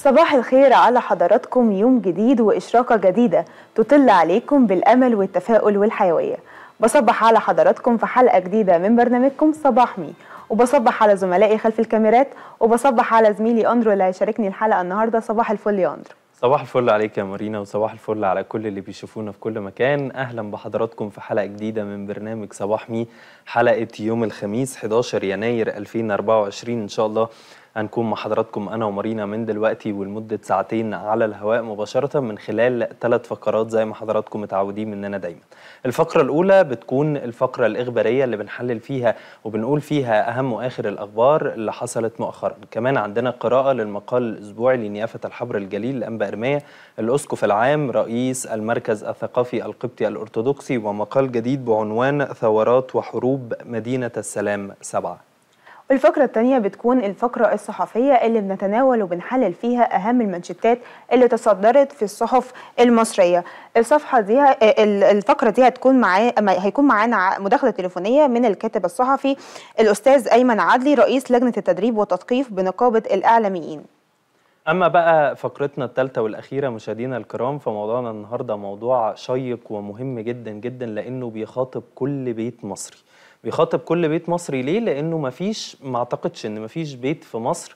صباح الخير على حضراتكم يوم جديد وإشراقة جديدة تطل عليكم بالأمل والتفاؤل والحيوية بصبح على حضراتكم في حلقة جديدة من برنامجكم صباح مي وبصبح على زملائي خلف الكاميرات وبصبح على زميلي أندرو اللي هيشاركني الحلقة النهاردة صباح الفل يا أندرو صباح الفل عليك يا مارينا وصباح الفل على كل اللي بيشوفونا في كل مكان اهلا بحضراتكم في حلقه جديده من برنامج صباح مي حلقه يوم الخميس 11 يناير 2024 ان شاء الله هنكون مع حضراتكم انا ومارينا من دلوقتي ولمده ساعتين على الهواء مباشره من خلال ثلاث فقرات زي ما حضراتكم متعودين مننا دايما. الفقره الاولى بتكون الفقره الاخباريه اللي بنحلل فيها وبنقول فيها اهم واخر الاخبار اللي حصلت مؤخرا. كمان عندنا قراءه للمقال الاسبوعي لنيافه الحبر الجليل لانبا ارميه الاسقف العام رئيس المركز الثقافي القبطي الارثوذكسي ومقال جديد بعنوان ثورات وحروب مدينه السلام سبعه. الفقرة الثانية بتكون الفقرة الصحفية اللي بنتناول وبنحلل فيها أهم المانشيتات اللي تصدرت في الصحف المصرية الصفحة دي الفقرة دي هتكون معاه هيكون معانا مداخلة تليفونية من الكاتب الصحفي الأستاذ أيمن عدلي رئيس لجنة التدريب والتثقيف بنقابة الإعلاميين أما بقى فقرتنا الثالثة والأخيرة مشاهدينا الكرام فموضوعنا النهاردة موضوع شيق ومهم جدا جدا لأنه بيخاطب كل بيت مصري بيخاطب كل بيت مصري ليه؟ لأنه مفيش ما أعتقدش إن مفيش بيت في مصر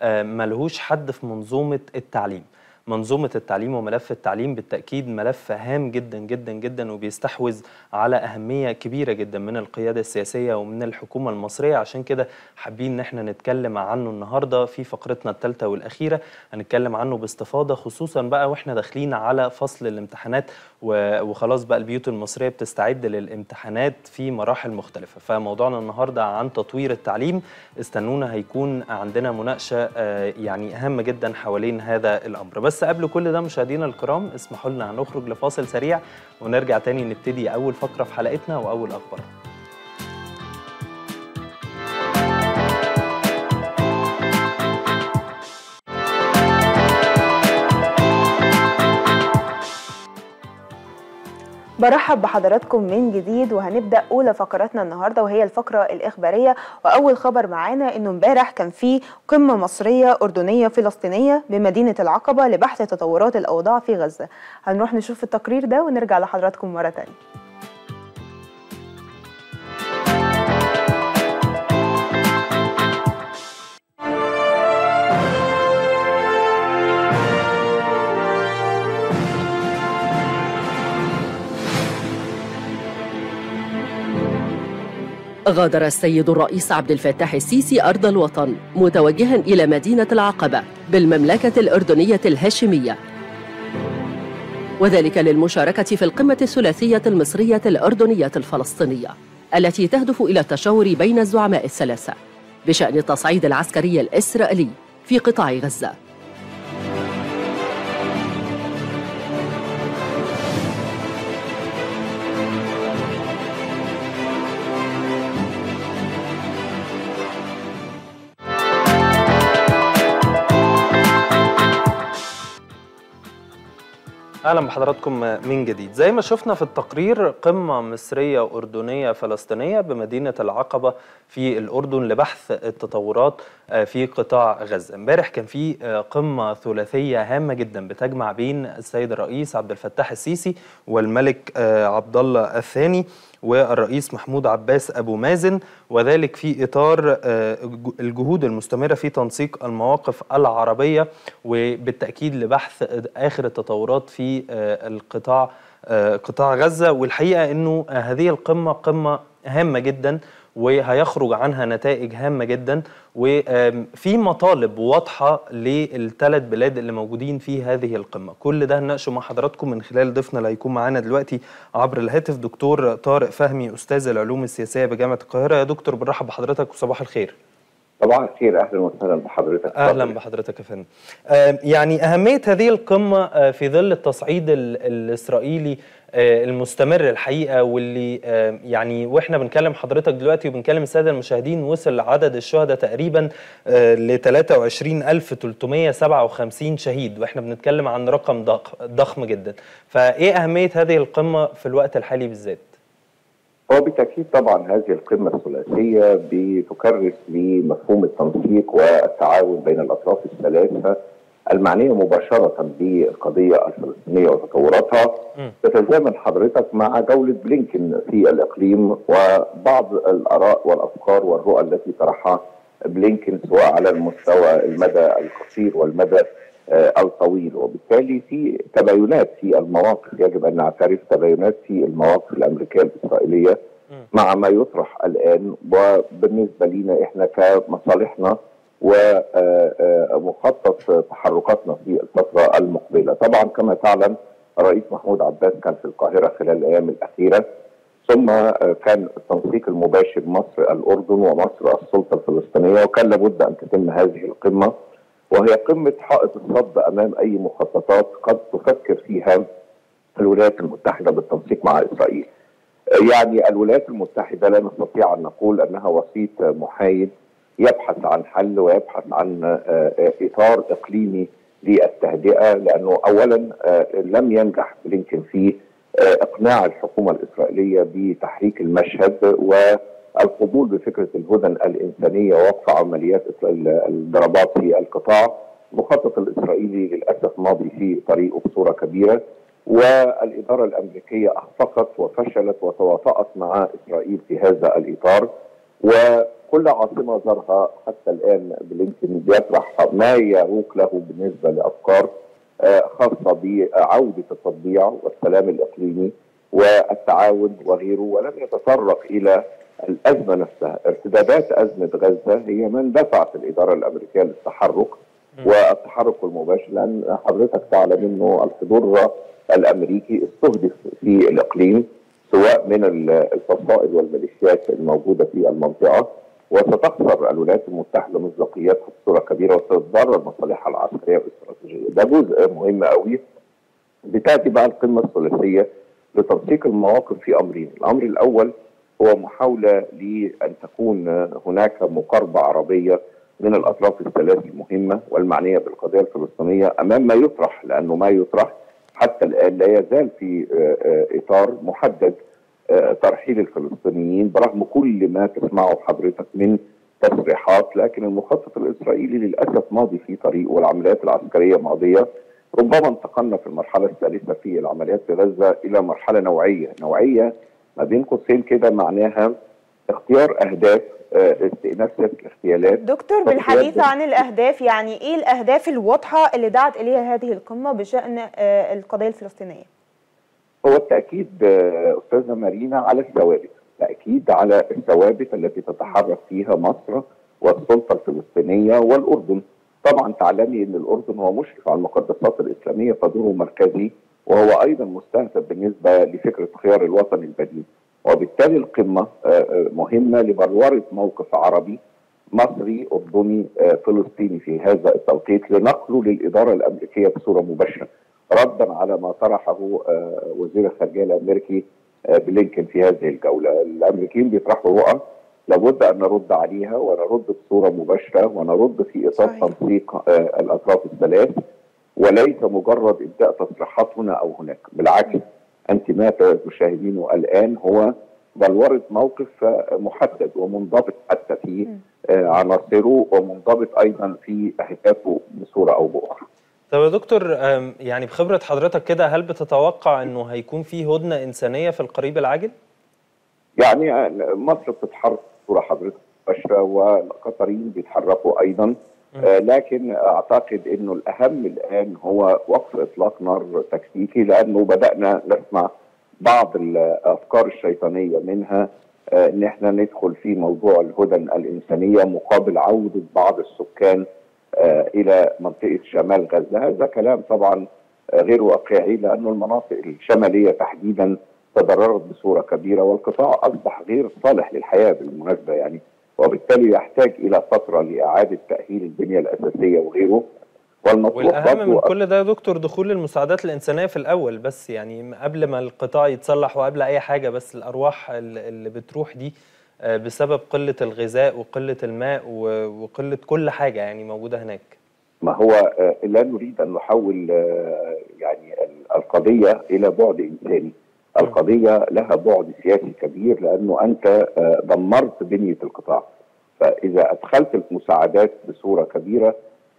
ملهوش حد في منظومة التعليم منظومة التعليم وملف التعليم بالتأكيد ملف هام جدا جدا جدا وبيستحوذ على أهمية كبيرة جدا من القيادة السياسية ومن الحكومة المصرية عشان كده حابين إن احنا نتكلم عنه النهاردة في فقرتنا الثالثة والأخيرة هنتكلم عنه باستفاضة خصوصا بقى واحنا داخلين على فصل الامتحانات وخلاص بقى البيوت المصرية بتستعد للامتحانات في مراحل مختلفة فموضوعنا النهاردة عن تطوير التعليم استنونا هيكون عندنا مناقشة يعني هامة جدا حوالين هذا الأمر بس قبل كل ده مشاهدينا الكرام اسمحوا لنا هنخرج لفاصل سريع ونرجع تاني نبتدي أول فقرة في حلقتنا وأول أخبار برحب بحضراتكم من جديد وهنبدا اولى فقراتنا النهارده وهي الفقره الاخباريه واول خبر معانا انه امبارح كان في قمه مصريه اردنيه فلسطينيه بمدينه العقبه لبحث تطورات الاوضاع في غزه هنروح نشوف التقرير ده ونرجع لحضراتكم مره ثانيه غادر السيد الرئيس عبد الفتاح السيسي أرض الوطن متوجها إلى مدينة العقبة بالمملكة الأردنية الهاشمية وذلك للمشاركة في القمة الثلاثية المصرية الأردنية الفلسطينية التي تهدف إلى التشاور بين الزعماء الثلاثة بشأن التصعيد العسكري الإسرائيلي في قطاع غزة اهلا بحضراتكم من جديد زي ما شفنا في التقرير قمه مصريه اردنيه فلسطينيه بمدينه العقبه في الاردن لبحث التطورات في قطاع غزه امبارح كان في قمه ثلاثيه هامه جدا بتجمع بين السيد الرئيس عبد الفتاح السيسي والملك عبد الله الثاني والرئيس محمود عباس ابو مازن وذلك في اطار الجهود المستمره في تنسيق المواقف العربيه وبالتاكيد لبحث اخر التطورات في القطاع قطاع غزه والحقيقه انه هذه القمه قمه هامه جدا وهيخرج عنها نتائج هامة جدا وفي مطالب واضحة للثلاث بلاد اللي موجودين في هذه القمة كل ده هنناقشه مع حضراتكم من خلال ضيفنا اللي هيكون معانا دلوقتي عبر الهاتف دكتور طارق فهمي أستاذ العلوم السياسية بجامعة القاهرة يا دكتور برحب بحضرتك وصباح الخير صباح الخير اهلا وسهلا بحضرتك اهلا بحضرتك يا فندم آه يعني اهميه هذه القمه آه في ظل التصعيد الاسرائيلي آه المستمر الحقيقه واللي يعني واحنا بنكلم حضرتك دلوقتي وبنكلم الساده المشاهدين وصل عدد الشهداء تقريبا ل 23357 شهيد واحنا بنتكلم عن رقم ضخم جدا فايه اهميه هذه القمه في الوقت الحالي بالذات هو بالتاكيد طبعا هذه القمه الثلاثيه بتكرس لمفهوم التنسيق والتعاون بين الاطراف الثلاثه المعنيه مباشره بالقضيه الفلسطينيه وتطوراتها تتزامن حضرتك مع جوله بلينكن في الاقليم وبعض الاراء والافكار والرؤى التي طرحها بلينكن سواء على المستوى المدى القصير والمدى آه، الطويل وبالتالي في تباينات في المواقف يجب ان نعترف تباينات في المواقف الامريكيه الاسرائيليه مع ما يطرح الان وبالنسبه لنا احنا كمصالحنا ومخطط تحركاتنا في الفتره المقبله طبعا كما تعلم الرئيس محمود عباس كان في القاهره خلال الايام الاخيره ثم كان التنسيق المباشر مصر الاردن ومصر السلطه الفلسطينيه وكان لابد ان تتم هذه القمه وهي قمه حائط الصد امام اي مخططات قد تفكر فيها الولايات المتحده بالتنسيق مع اسرائيل. يعني الولايات المتحده لا نستطيع ان نقول انها وسيط محايد يبحث عن حل ويبحث عن اطار اقليمي للتهدئه لانه اولا لم ينجح بلينكن في اقناع الحكومه الاسرائيليه بتحريك المشهد والقبول بفكره الهدن الانسانيه ووقف عمليات الضربات في القطاع المخطط الاسرائيلي للاسف ماضي في طريقه بصوره كبيره والاداره الامريكيه اخفقت وفشلت وتواطات مع اسرائيل في هذا الاطار وكل عاصمه زارها حتى الان بلينكن بيطرح ما يروق له بالنسبه لافكار خاصه بعوده التطبيع والسلام الاقليمي والتعاون وغيره ولم يتطرق الى الازمه نفسها، ارتدادات ازمه غزه هي من دفعت الاداره الامريكيه للتحرك والتحرك المباشر لان حضرتك تعلم انه الحضور الامريكي استهدف في الاقليم سواء من الفصائل والميليشيات الموجوده في المنطقه وستخسر الولايات المتحده مصداقيتها بصوره كبيره وستتضرر مصالحها العسكريه والاستراتيجيه، ده جزء مهم قوي. بتاتي بقى القمه الثلاثيه لتنسيق المواقف في امرين، الامر الاول هو محاوله لان تكون هناك مقاربه عربيه من الاطراف الثلاث المهمه والمعنيه بالقضيه الفلسطينيه امام ما يطرح لانه ما يطرح حتى الان لا يزال في اطار محدد ترحيل الفلسطينيين برغم كل ما تسمعه حضرتك من تصريحات لكن المخطط الاسرائيلي للاسف ماضي في طريقه والعمليات العسكريه ماضيه ربما انتقلنا في المرحله الثالثه في العمليات في غزه الى مرحله نوعيه، نوعيه ما بين قوسين كده معناها اختيار اهداف استئناف سياسه الاغتيالات دكتور بالحديث عن الاهداف يعني ايه الاهداف الواضحه اللي دعت اليها هذه القمه بشان القضيه الفلسطينيه؟ هو التاكيد استاذه مارينا على الثوابت، تاكيد على الثوابت التي تتحرك فيها مصر والسلطه الفلسطينيه والاردن. طبعا تعلمي ان الاردن هو مشرف على المقدسات الاسلاميه فدوره مركزي وهو ايضا مستهدف بالنسبه لفكره خيار الوطن البديل. وبالتالي القمه مهمه لبلوره موقف عربي مصري اردني فلسطيني في هذا التوقيت لنقله للاداره الامريكيه بصوره مباشره ردا على ما طرحه وزير الخارجيه الامريكي بلينكن في هذه الجوله، الامريكيين بيطرحوا رؤى لابد ان نرد عليها ونرد بصوره مباشره ونرد في اطار تنسيق الاطراف الثلاث وليس مجرد ابداء تصريحات هنا او هناك، بالعكس انت ما تشاهدينه الان هو بلوره موقف محدد ومنضبط حتى في عناصره ومنضبط ايضا في اهدافه بصوره او باخرى. طب يا دكتور يعني بخبره حضرتك كده هل بتتوقع انه هيكون في هدنه انسانيه في القريب العاجل؟ يعني مصر بتتحرك بصوره حضرتك مباشره والقطريين بيتحركوا ايضا آه لكن اعتقد انه الاهم الان هو وقف اطلاق نار تكتيكي لانه بدانا نسمع بعض الافكار الشيطانيه منها آه ان احنا ندخل في موضوع الهدن الانسانيه مقابل عوده بعض السكان آه الى منطقه شمال غزه، هذا كلام طبعا غير واقعي لانه المناطق الشماليه تحديدا تضررت بصوره كبيره والقطاع اصبح غير صالح للحياه بالمناسبه يعني وبالتالي يحتاج الى فتره لاعاده تاهيل البنيه الاساسيه وغيره والاهم من كل ده يا دكتور دخول المساعدات الانسانيه في الاول بس يعني قبل ما القطاع يتصلح وقبل اي حاجه بس الارواح اللي بتروح دي بسبب قله الغذاء وقله الماء وقله كل حاجه يعني موجوده هناك ما هو لا نريد ان نحول يعني القضيه الى بعد انساني القضيه لها بعد سياسي كبير لانه انت دمرت بنيه القطاع فاذا ادخلت المساعدات بصوره كبيره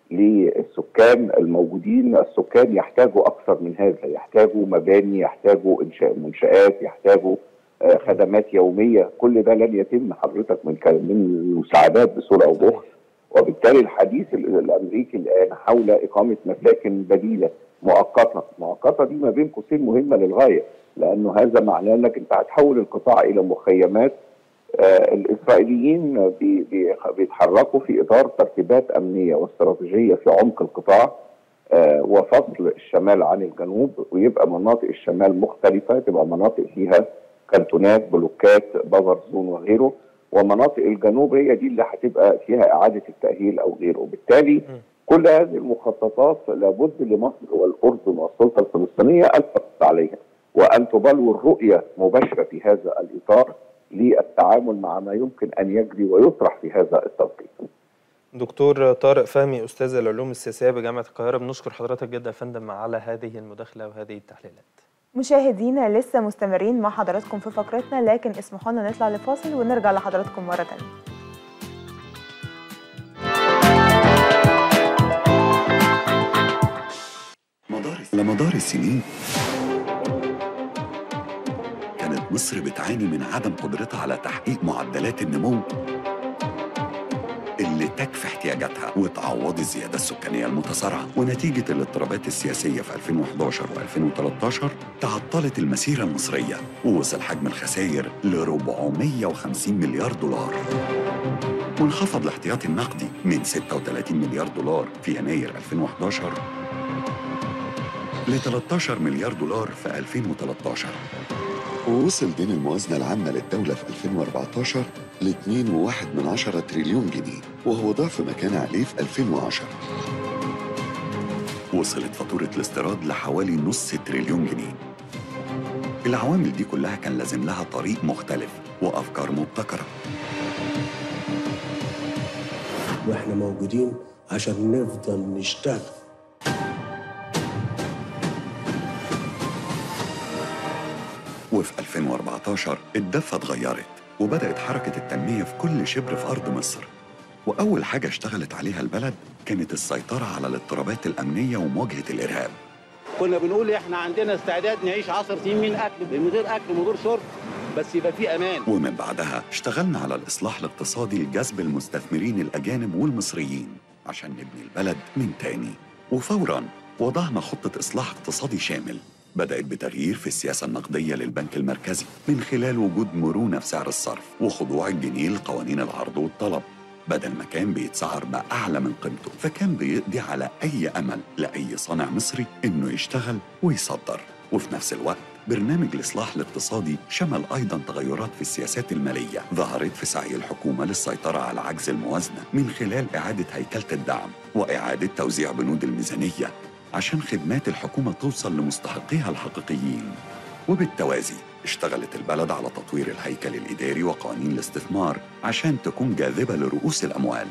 للسكان الموجودين السكان يحتاجوا اكثر من هذا يحتاجوا مباني يحتاجوا انشاء منشات يحتاجوا آه، خدمات يوميه كل ده لن يتم حضرتك من ك- من المساعدات بصوره او باخرى وبالتالي الحديث ال- الامريكي الان حول اقامه مساكن بديله مؤقته مؤقته دي ما بين قوسين مهمه للغايه لانه هذا معناه انك انت هتحول القطاع الى مخيمات آه الاسرائيليين بي- بي- بيتحركوا في اطار ترتيبات امنيه واستراتيجيه في عمق القطاع آه وفصل الشمال عن الجنوب ويبقى مناطق الشمال مختلفه تبقى مناطق فيها كانتونات بلوكات بافر زون وغيره ومناطق الجنوب هي دي اللي هتبقى فيها اعاده التاهيل او غيره وبالتالي كل هذه المخططات لابد لمصر والاردن والسلطه الفلسطينيه ان تقف عليها وان تبلور الرؤيه مباشره في هذا الاطار للتعامل مع ما يمكن ان يجري ويطرح في هذا التوقيت. دكتور طارق فهمي استاذ العلوم السياسيه بجامعه القاهره بنشكر حضرتك جدا يا فندم على هذه المداخله وهذه التحليلات مشاهدينا لسه مستمرين مع حضراتكم في فقرتنا لكن اسمحوا لنا نطلع لفاصل ونرجع لحضراتكم مرة تانية مدار لمدار السنين كانت مصر بتعاني من عدم قدرتها على تحقيق معدلات النمو اللي تكفي احتياجاتها وتعوض الزيادة السكانية المتسارعة ونتيجة الاضطرابات السياسية في 2011 و2013 تعطلت المسيرة المصرية ووصل حجم الخسائر ل 450 مليار دولار وانخفض الاحتياطي النقدي من 36 مليار دولار في يناير 2011 ل 13 مليار دولار في 2013 ووصل دين الموازنة العامة للدولة في 2014 ل 2.1 تريليون جنيه وهو ضعف ما كان عليه في 2010 وصلت فاتورة الاستيراد لحوالي نص تريليون جنيه العوامل دي كلها كان لازم لها طريق مختلف وأفكار مبتكرة واحنا موجودين عشان نفضل نشتغل وفي 2014 الدفة اتغيرت وبدأت حركة التنمية في كل شبر في أرض مصر وأول حاجة اشتغلت عليها البلد كانت السيطرة على الاضطرابات الأمنية ومواجهة الإرهاب كنا بنقول احنا عندنا استعداد نعيش 10 سنين من اكل من غير اكل من غير شرب بس يبقى في امان ومن بعدها اشتغلنا على الإصلاح الاقتصادي لجذب المستثمرين الأجانب والمصريين عشان نبني البلد من تاني وفوراً وضعنا خطة إصلاح اقتصادي شامل بدأت بتغيير في السياسة النقدية للبنك المركزي من خلال وجود مرونة في سعر الصرف وخضوع الجنيه لقوانين العرض والطلب بدل ما كان بيتسعر بأعلى من قيمته فكان بيقضي على أي أمل لأي صانع مصري إنه يشتغل ويصدر وفي نفس الوقت برنامج الإصلاح الاقتصادي شمل أيضا تغيرات في السياسات المالية ظهرت في سعي الحكومة للسيطرة على عجز الموازنة من خلال إعادة هيكلة الدعم وإعادة توزيع بنود الميزانية عشان خدمات الحكومة توصل لمستحقيها الحقيقيين وبالتوازي اشتغلت البلد على تطوير الهيكل الإداري وقوانين الاستثمار عشان تكون جاذبة لرؤوس الأموال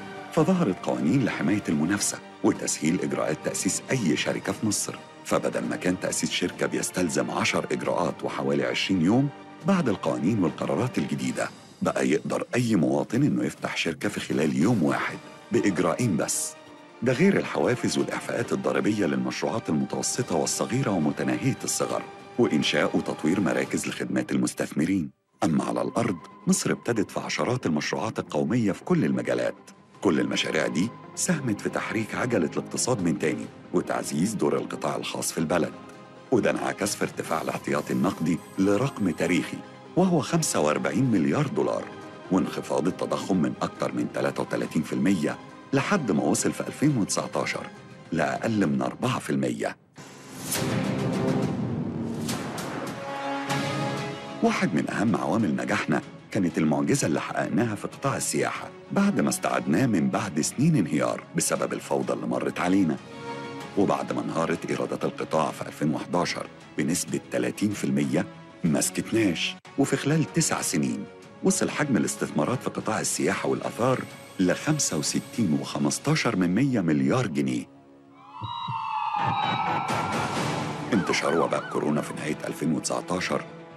فظهرت قوانين لحماية المنافسة وتسهيل إجراءات تأسيس أي شركة في مصر فبدل ما كان تأسيس شركة بيستلزم 10 إجراءات وحوالي 20 يوم بعد القوانين والقرارات الجديدة بقى يقدر أي مواطن إنه يفتح شركة في خلال يوم واحد بإجراءين بس ده غير الحوافز والإعفاءات الضريبية للمشروعات المتوسطة والصغيرة ومتناهية الصغر وإنشاء وتطوير مراكز لخدمات المستثمرين أما على الأرض مصر ابتدت في عشرات المشروعات القومية في كل المجالات كل المشاريع دي ساهمت في تحريك عجلة الاقتصاد من تاني وتعزيز دور القطاع الخاص في البلد وده انعكس في ارتفاع الاحتياطي النقدي لرقم تاريخي وهو 45 مليار دولار وانخفاض التضخم من أكثر من 33% لحد ما وصل في 2019 لأقل من 4% واحد من أهم عوامل نجاحنا كانت المعجزة اللي حققناها في قطاع السياحة بعد ما استعدناه من بعد سنين انهيار بسبب الفوضى اللي مرت علينا وبعد ما انهارت إيرادات القطاع في 2011 بنسبة 30% ما سكتناش وفي خلال تسع سنين وصل حجم الاستثمارات في قطاع السياحة والآثار ل 65 و15 من 100 مليار جنيه انتشار وباء كورونا في نهاية 2019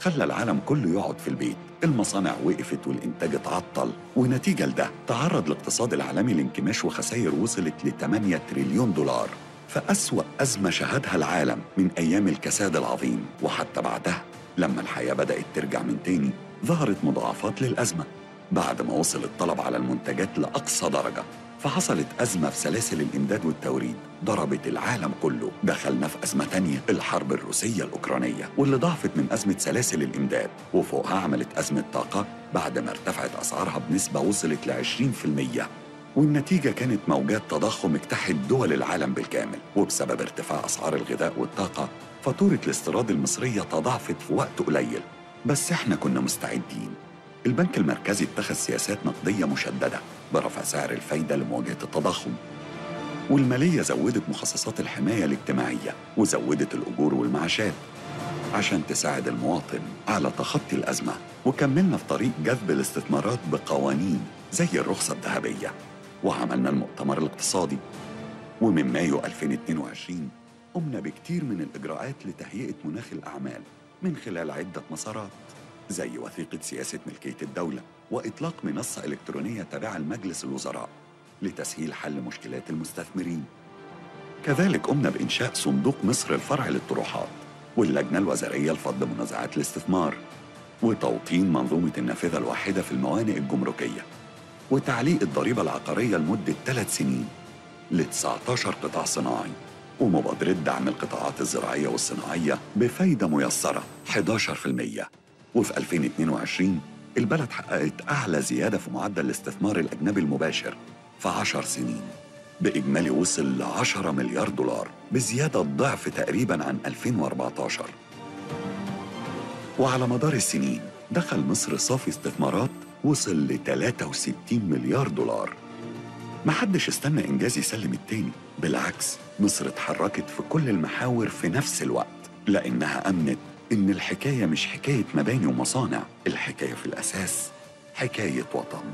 خلى العالم كله يقعد في البيت المصانع وقفت والإنتاج اتعطل ونتيجة لده تعرض الاقتصاد العالمي لانكماش وخسائر وصلت ل 8 تريليون دولار فأسوأ أزمة شهدها العالم من أيام الكساد العظيم وحتى بعدها لما الحياة بدأت ترجع من تاني ظهرت مضاعفات للأزمة بعد ما وصل الطلب على المنتجات لأقصى درجة فحصلت أزمة في سلاسل الإمداد والتوريد ضربت العالم كله دخلنا في أزمة تانية الحرب الروسية الأوكرانية واللي ضعفت من أزمة سلاسل الإمداد وفوقها عملت أزمة طاقة بعد ما ارتفعت أسعارها بنسبة وصلت ل 20% والنتيجة كانت موجات تضخم اجتاحت دول العالم بالكامل وبسبب ارتفاع أسعار الغذاء والطاقة فاتورة الاستيراد المصرية تضاعفت في وقت قليل بس احنا كنا مستعدين البنك المركزي اتخذ سياسات نقدية مشددة برفع سعر الفايدة لمواجهة التضخم والمالية زودت مخصصات الحماية الاجتماعية وزودت الأجور والمعاشات عشان تساعد المواطن على تخطي الأزمة وكملنا في طريق جذب الاستثمارات بقوانين زي الرخصة الذهبية وعملنا المؤتمر الاقتصادي ومن مايو 2022 قمنا بكتير من الإجراءات لتهيئة مناخ الأعمال من خلال عدة مسارات زي وثيقة سياسة ملكية الدولة وإطلاق منصة إلكترونية تابعة لمجلس الوزراء لتسهيل حل مشكلات المستثمرين كذلك قمنا بإنشاء صندوق مصر الفرع للطروحات واللجنة الوزارية لفض منازعات الاستثمار وتوطين منظومة النافذة الواحدة في الموانئ الجمركية وتعليق الضريبة العقارية لمدة ثلاث سنين ل 19 قطاع صناعي ومبادرة دعم القطاعات الزراعية والصناعية بفايدة ميسرة 11% وفي 2022 البلد حققت أعلى زيادة في معدل الاستثمار الأجنبي المباشر في 10 سنين بإجمالي وصل ل 10 مليار دولار بزيادة ضعف تقريبا عن 2014 وعلى مدار السنين دخل مصر صافي استثمارات وصل ل 63 مليار دولار محدش استنى إنجاز يسلم التاني بالعكس مصر اتحركت في كل المحاور في نفس الوقت لأنها أمنت إن الحكاية مش حكاية مباني ومصانع الحكاية في الأساس حكاية وطن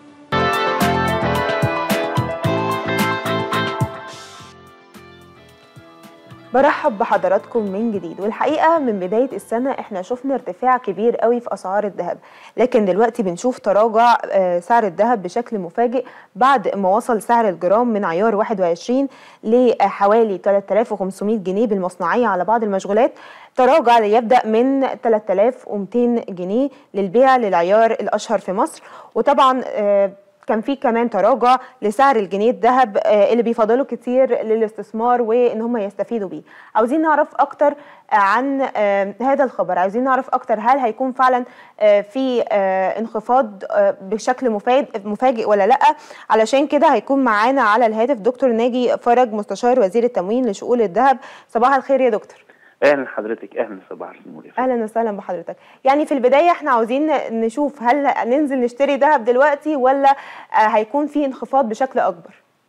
برحب بحضراتكم من جديد والحقيقه من بدايه السنه احنا شفنا ارتفاع كبير قوي في اسعار الذهب لكن دلوقتي بنشوف تراجع آه، سعر الذهب بشكل مفاجئ بعد ما وصل سعر الجرام من عيار 21 لحوالي 3500 جنيه بالمصنعيه على بعض المشغولات تراجع ليبدا من 3200 جنيه للبيع للعيار الاشهر في مصر وطبعا آه، كان في كمان تراجع لسعر الجنيه الذهب آه، اللي بيفضلوا كتير للاستثمار وان هم يستفيدوا بيه عاوزين نعرف اكتر عن آه، هذا الخبر عاوزين نعرف اكتر هل هيكون فعلا آه، في آه، انخفاض آه، بشكل مفاجئ مفاجئ ولا لا علشان كده هيكون معانا على الهاتف دكتور ناجي فرج مستشار وزير التموين لشؤون الذهب صباح الخير يا دكتور اهلا حضرتك اهلا صباح النور يا فندم. اهلا وسهلا بحضرتك يعني في البدايه احنا عاوزين نشوف هل ننزل نشتري ذهب دلوقتي ولا آه، هيكون في انخفاض بشكل اكبر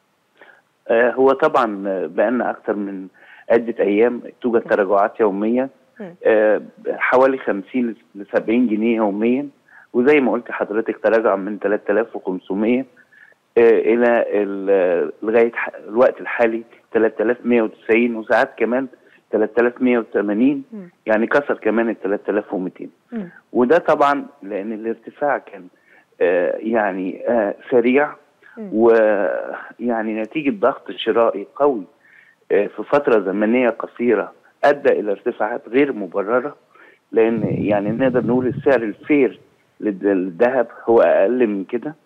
آه هو طبعا آه، بقالنا اكتر من عده ايام توجد تراجعات يوميه مم. آه حوالي 50 ل 70 جنيه يوميا وزي ما قلت حضرتك تراجع من 3500 آه الى ال- لغايه ح- الوقت الحالي 3190 وساعات كمان 3180 مم. يعني كسر كمان ال 3200 مم. وده طبعا لان الارتفاع كان آه يعني آه سريع مم. ويعني نتيجه ضغط شرائي قوي آه في فتره زمنيه قصيره ادى الى ارتفاعات غير مبرره لان يعني نقدر نقول السعر الفير للد- للذهب هو اقل من كده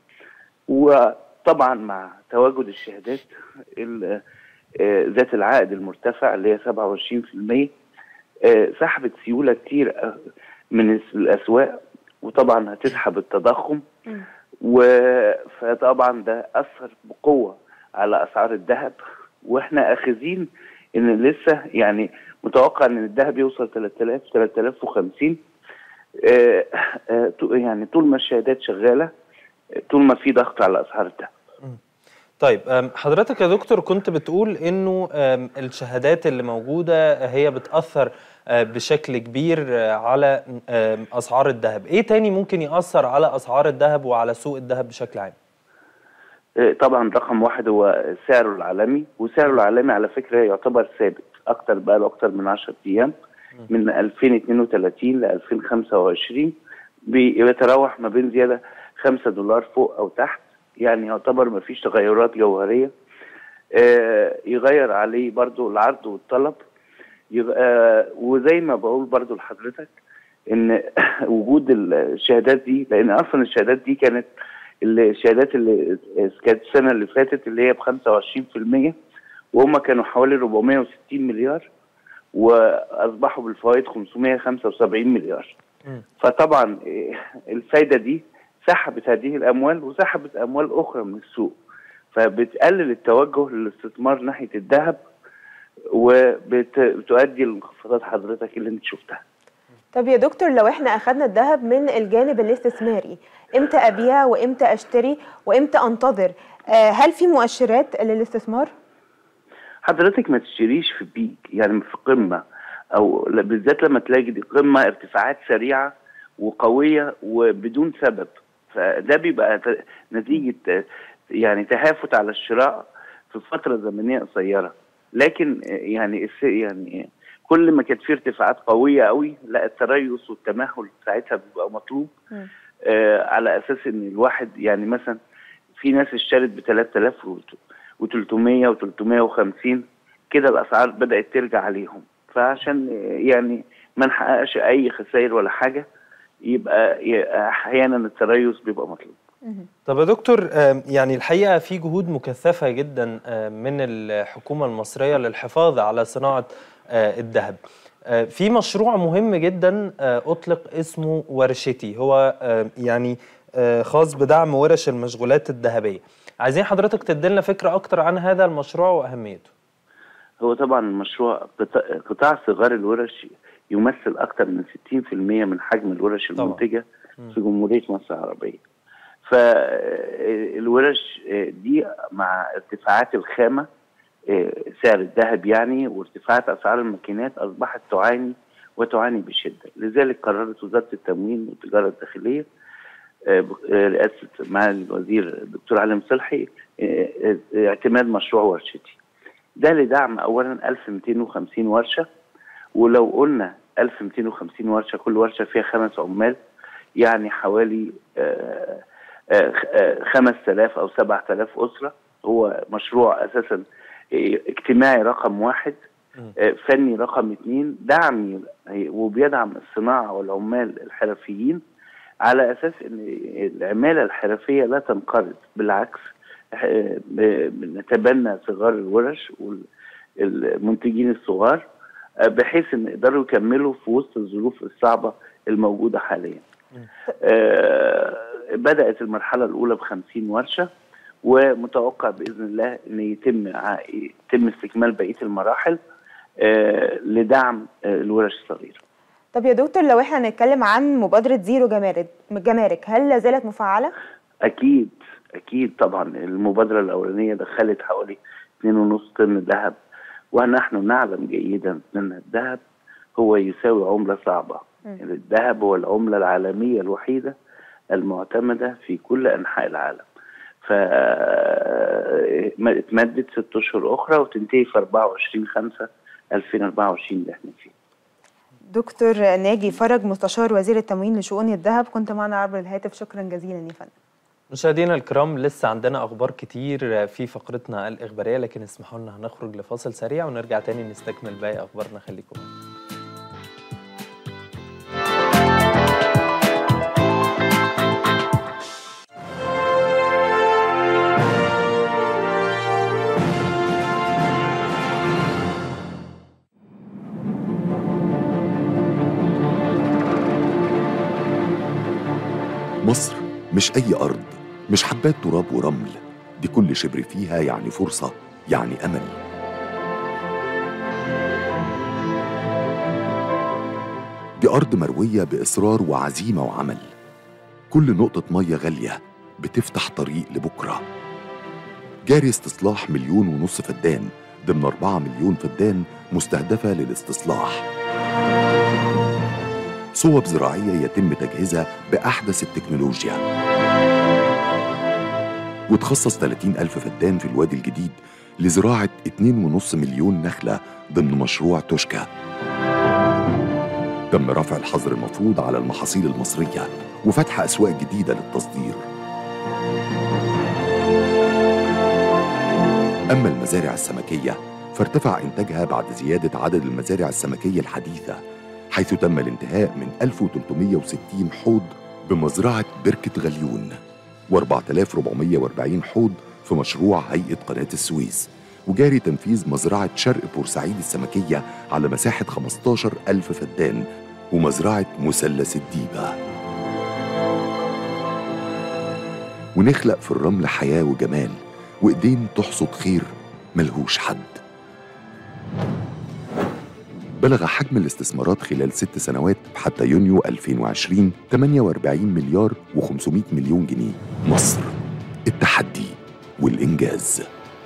وطبعا مع تواجد الشهادات ال- آه، ذات العائد المرتفع اللي هي 27% آه، سحبت سيوله كتير آه، من الس- الاسواق وطبعا هتسحب التضخم مم. و فطبعا ده اثر بقوه على اسعار الذهب واحنا اخذين ان لسه يعني متوقع ان الذهب يوصل 3000 3050 آه، آه، تو- يعني طول ما الشهادات شغاله آه، طول ما في ضغط على اسعار الذهب طيب أم، حضرتك يا دكتور كنت بتقول انه أم، الشهادات اللي موجوده هي بتاثر أه، بشكل كبير أه، على أم، اسعار الذهب ايه تاني ممكن ياثر على اسعار الذهب وعلى سوق الذهب بشكل عام آه، طبعا رقم واحد هو سعره العالمي وسعره العالمي على فكره يعتبر ثابت اكتر بقى له اكتر من 10 ايام من 2032 ل 2025 بيتراوح ما بين زياده 5 دولار فوق او تحت يعني يعتبر ما فيش تغيرات جوهريه آه، يغير عليه برضو العرض والطلب يبقى وزي ما بقول برضو لحضرتك ان وجود الشهادات دي لان اصلا الشهادات دي كانت الشهادات اللي كانت السنه اللي فاتت اللي هي ب 25% وهم كانوا حوالي 460 مليار واصبحوا بالفوائد 575 مليار مم. فطبعا إيه، الفايده دي سحبت هذه الاموال وسحبت اموال اخرى من السوق فبتقلل التوجه للاستثمار ناحيه الذهب وبتؤدي لانخفاضات حضرتك اللي انت شفتها طب يا دكتور لو احنا اخدنا الذهب من الجانب الاستثماري امتى ابيع وامتى اشتري وامتى انتظر آه، هل في مؤشرات للاستثمار حضرتك ما تشتريش في بيك يعني في قمه او ل- بالذات لما تلاقي دي قمه ارتفاعات سريعه وقويه وبدون سبب فده بيبقى ت- نتيجه آه، يعني تهافت على الشراء في فتره زمنيه قصيره لكن آه، يعني الس- يعني كل ما كانت في ارتفاعات قويه قوي لا التريث والتمهل ساعتها بيبقى مطلوب مم. آه على اساس ان الواحد يعني مثلا في ناس اشترت ب 3000 و300 و350 كده الاسعار بدات ترجع عليهم فعشان آه، يعني ما نحققش اي خسائر ولا حاجه يبقى ي- احيانا التريث بيبقى مطلوب طب يا دكتور آم، يعني الحقيقة في جهود مكثفة جدا آم، من الحكومة المصرية للحفاظ على صناعة آه، الذهب آه، في مشروع مهم جدا آه، أطلق اسمه ورشتي هو آه، يعني آه، خاص بدعم ورش المشغولات الذهبية عايزين حضرتك تدلنا فكرة أكتر عن هذا المشروع وأهميته هو طبعا المشروع قطاع, قطاع صغار الورش يمثل اكثر من 60% من حجم الورش طبعاً. المنتجه مم. في جمهوريه مصر العربيه فالورش دي مع ارتفاعات الخامه آه، سعر الذهب يعني وارتفاعات اسعار الماكينات اصبحت تعاني وتعاني بشده لذلك قررت وزاره التموين والتجاره الداخليه آه، ب- آه، رئاسه معالي الوزير الدكتور علي مصلحي آه، آه، اعتماد مشروع ورشتي ده لدعم اولا 1250 ورشه ولو قلنا 1250 ورشه كل ورشه فيها خمس عمال يعني حوالي آه، آه، آه، 5000 او 7000 اسره هو مشروع اساسا آه، اجتماعي رقم واحد مم. آه، فني رقم اثنين دعم وبيدعم الصناعه والعمال الحرفيين على اساس ان العماله الحرفيه لا تنقرض بالعكس آه، ب- بنتبنى صغار الورش والمنتجين الصغار آه، بحيث ان يقدروا يكملوا في وسط الظروف الصعبه الموجوده حاليا. آه، بدات المرحله الاولى ب 50 ورشه ومتوقع باذن الله ان يتم ع- يتم استكمال بقيه المراحل آه، لدعم آه، الورش الصغيره. طب يا دكتور لو احنا هنتكلم عن مبادرة زيرو جمارك جمارك هل لا زالت مفعلة؟ اكيد اكيد طبعا المبادره الاولانيه دخلت حوالي 2.5 طن ذهب ونحن نعلم جيدا ان الذهب هو يساوي عمله صعبه مم. الذهب هو العمله العالميه الوحيده المعتمده في كل انحاء العالم ف ما- اتمدت ست اشهر اخرى وتنتهي في 24 5 2024 اللي احنا فيه دكتور ناجي فرج مستشار وزير التموين لشؤون الذهب كنت معنا عبر الهاتف شكرا جزيلا يا فندم مشاهدينا الكرام لسه عندنا اخبار كتير في فقرتنا الاخباريه لكن اسمحوا لنا هنخرج لفاصل سريع ونرجع تاني نستكمل باقي اخبارنا خليكم معانا. مصر مش أي أرض مش حبات تراب ورمل دي كل شبر فيها يعني فرصة يعني أمل دي أرض مروية بإصرار وعزيمة وعمل كل نقطة مية غالية بتفتح طريق لبكرة جاري استصلاح مليون ونص فدان ضمن أربعة مليون فدان مستهدفة للاستصلاح صوب زراعية يتم تجهيزها بأحدث التكنولوجيا وتخصص 30 ألف فدان في الوادي الجديد لزراعة 2.5 مليون نخلة ضمن مشروع توشكا تم رفع الحظر المفروض على المحاصيل المصرية وفتح أسواق جديدة للتصدير أما المزارع السمكية فارتفع إنتاجها بعد زيادة عدد المزارع السمكية الحديثة حيث تم الانتهاء من 1360 حوض بمزرعة بركة غليون و4440 حوض في مشروع هيئة قناة السويس وجاري تنفيذ مزرعة شرق بورسعيد السمكية على مساحة 15 ألف فدان ومزرعة مثلث الديبة ونخلق في الرمل حياة وجمال وإيدين تحصد خير ملهوش حد بلغ حجم الاستثمارات خلال ست سنوات حتى يونيو 2020 48 مليار و500 مليون جنيه مصر التحدي والإنجاز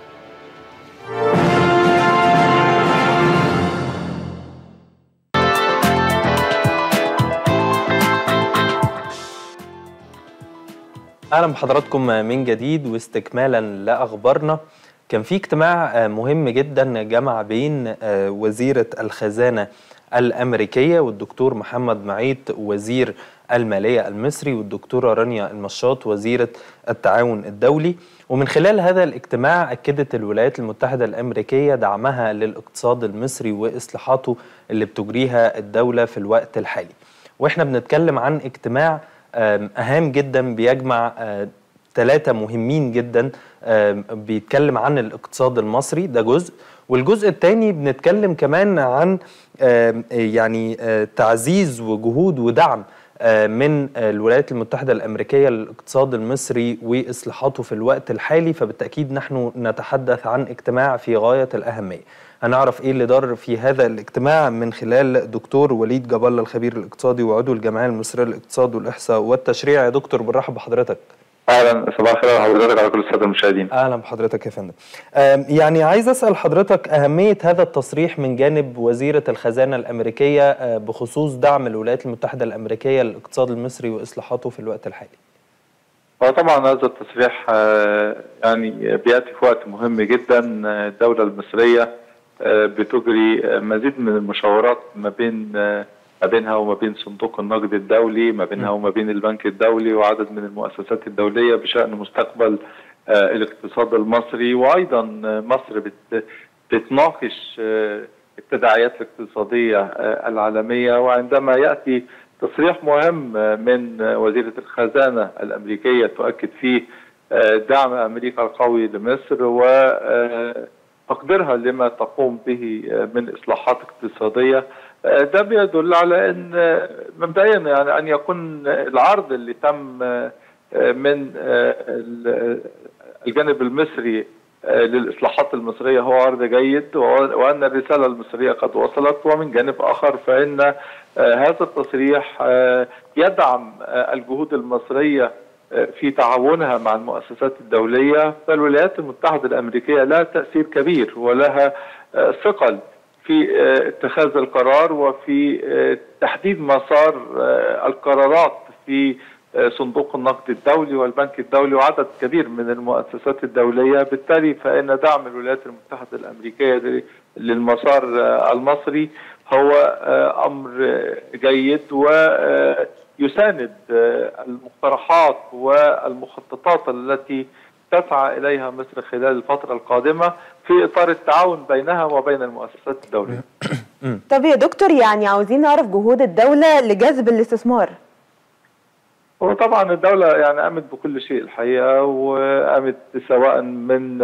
اهلا بحضراتكم من جديد واستكمالا لاخبارنا كان في اجتماع مهم جدا جمع بين وزيره الخزانه الامريكيه والدكتور محمد معيط وزير الماليه المصري والدكتوره رانيا المشاط وزيره التعاون الدولي ومن خلال هذا الاجتماع اكدت الولايات المتحده الامريكيه دعمها للاقتصاد المصري واصلاحاته اللي بتجريها الدوله في الوقت الحالي واحنا بنتكلم عن اجتماع أهام جدا بيجمع ثلاثة مهمين جدا بيتكلم عن الاقتصاد المصري ده جزء والجزء الثاني بنتكلم كمان عن يعني تعزيز وجهود ودعم من الولايات المتحدة الأمريكية للاقتصاد المصري وإصلاحاته في الوقت الحالي فبالتأكيد نحن نتحدث عن اجتماع في غاية الأهمية هنعرف ايه اللي دار في هذا الاجتماع من خلال دكتور وليد جاب الله الخبير الاقتصادي وعضو الجمعيه المصريه للاقتصاد والاحصاء والتشريع يا دكتور بنرحب بحضرتك اهلا صباح الخير على حضرتك على كل الساده المشاهدين اهلا بحضرتك يا فندم يعني عايز اسال حضرتك اهميه هذا التصريح من جانب وزيره الخزانه الامريكيه بخصوص دعم الولايات المتحده الامريكيه للاقتصاد المصري واصلاحاته في الوقت الحالي هو طبعا هذا التصريح يعني بياتي في وقت مهم جدا الدوله المصريه بتجري مزيد من المشاورات ما بين ما بينها وما بين صندوق النقد الدولي ما بينها وما بين البنك الدولي وعدد من المؤسسات الدولية بشأن مستقبل الاقتصاد المصري وأيضا مصر بتناقش التداعيات الاقتصادية العالمية وعندما يأتي تصريح مهم من وزيرة الخزانة الأمريكية تؤكد فيه دعم أمريكا القوي لمصر و تقديرها لما تقوم به من اصلاحات اقتصاديه ده بيدل على ان مبدئيا يعني ان يكون العرض اللي تم من الجانب المصري للاصلاحات المصريه هو عرض جيد وان الرساله المصريه قد وصلت ومن جانب اخر فان هذا التصريح يدعم الجهود المصريه في تعاونها مع المؤسسات الدولية فالولايات المتحدة الأمريكية لها تأثير كبير ولها ثقل في اتخاذ القرار وفي تحديد مسار القرارات في صندوق النقد الدولي والبنك الدولي وعدد كبير من المؤسسات الدولية بالتالي فإن دعم الولايات المتحدة الأمريكية للمسار المصري هو أمر جيد و يساند المقترحات والمخططات التي تسعى اليها مصر خلال الفتره القادمه في اطار التعاون بينها وبين المؤسسات الدوليه. طب يا دكتور يعني عاوزين نعرف جهود الدوله لجذب الاستثمار. هو طبعا الدوله يعني قامت بكل شيء الحقيقه وقامت سواء من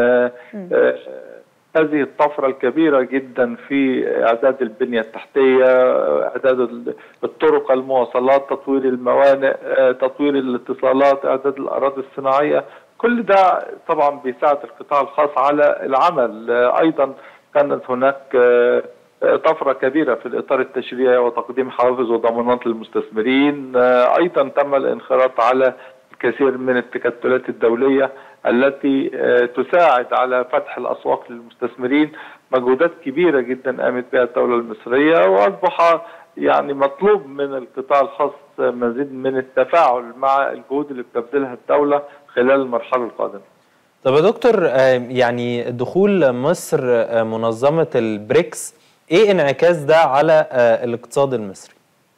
هذه الطفرة الكبيرة جدا في إعداد البنية التحتية إعداد الطرق المواصلات تطوير الموانئ تطوير الاتصالات إعداد الأراضي الصناعية كل ده طبعا بيساعد القطاع الخاص على العمل أيضا كانت هناك طفرة كبيرة في الإطار التشريعي وتقديم حوافز وضمانات للمستثمرين أيضا تم الانخراط على الكثير من التكتلات الدولية التي تساعد على فتح الاسواق للمستثمرين مجهودات كبيره جدا قامت بها الدوله المصريه واصبح يعني مطلوب من القطاع الخاص مزيد من التفاعل مع الجهود اللي بتبذلها الدوله خلال المرحله القادمه. طب يا دكتور يعني دخول مصر منظمه البريكس ايه انعكاس ده على الاقتصاد المصري؟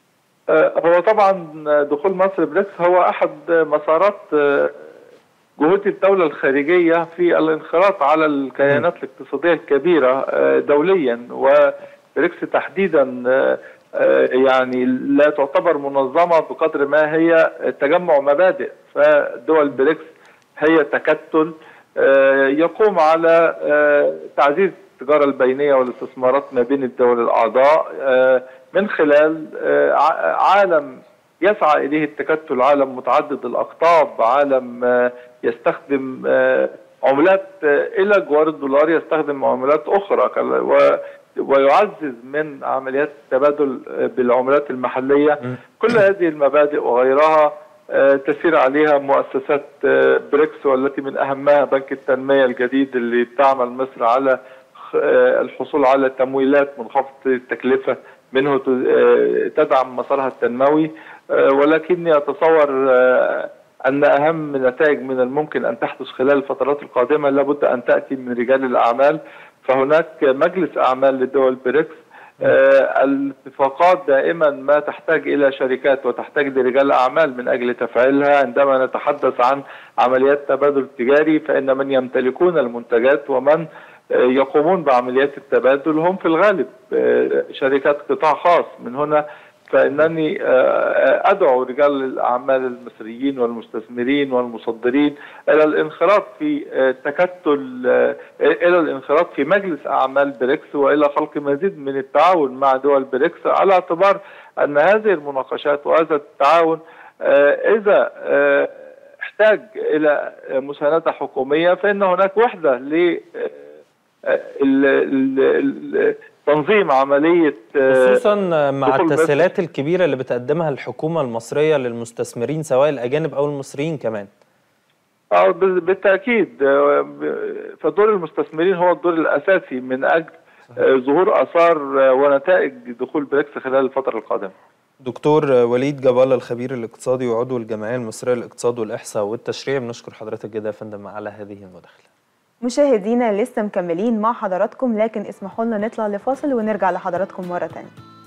آه، هو طبعا دخول مصر بريكس هو احد مسارات آه، جهود الدولة الخارجية في الانخراط على الكيانات الاقتصادية الكبيرة آه، دوليا وبريكس تحديدا آه، آه، يعني لا تعتبر منظمة بقدر ما هي تجمع مبادئ فدول بريكس هي تكتل آه، يقوم على آه، تعزيز التجارة البينية والاستثمارات ما بين الدول الأعضاء آه، من خلال آه، ع- عالم يسعى إليه التكتل عالم متعدد الأقطاب عالم آه، يستخدم آه، عملات آه، إلى جوار الدولار يستخدم عملات أخرى كال- و- ويعزز من عمليات التبادل آه، بالعملات المحلية كل هذه المبادئ وغيرها آه، تسير عليها مؤسسات آه، بريكس والتي من أهمها بنك التنمية الجديد اللي تعمل مصر على خ- آه، الحصول على تمويلات منخفضة التكلفة منه ت- آه، تدعم مسارها التنموي آه، ولكني أتصور آه، أن أهم نتائج من الممكن أن تحدث خلال الفترات القادمة لابد أن تأتي من رجال الأعمال فهناك مجلس أعمال لدول بريكس آه، الاتفاقات دائما ما تحتاج الى شركات وتحتاج لرجال اعمال من اجل تفعيلها عندما نتحدث عن عمليات تبادل تجاري فان من يمتلكون المنتجات ومن آه، يقومون بعمليات التبادل هم في الغالب آه، شركات قطاع خاص من هنا فانني آه، ادعو رجال الاعمال المصريين والمستثمرين والمصدرين الى الانخراط في آه، تكتل آه، الى الانخراط في مجلس اعمال بريكس والى خلق مزيد من التعاون مع دول بريكس على اعتبار ان هذه المناقشات وهذا التعاون آه، اذا آه، احتاج الى مسانده حكوميه فان هناك وحده ل آه، ال- ال- ال- تنظيم عمليه آه، خصوصا مع دخول مصر. التسهيلات الكبيره اللي بتقدمها الحكومه المصريه للمستثمرين سواء الاجانب او المصريين كمان اه بال- بالتاكيد آه، ب- فدور المستثمرين هو الدور الاساسي من اجل آه، ظهور اثار آه، ونتائج دخول بريكس خلال الفتره القادمه دكتور وليد جبالة الخبير الاقتصادي وعضو الجمعيه المصريه للاقتصاد والاحصاء والتشريع بنشكر حضرتك جدا يا فندم على هذه المداخله مشاهدينا لسه مكملين مع حضراتكم لكن اسمحوا لنا نطلع لفاصل ونرجع لحضراتكم مرة تانية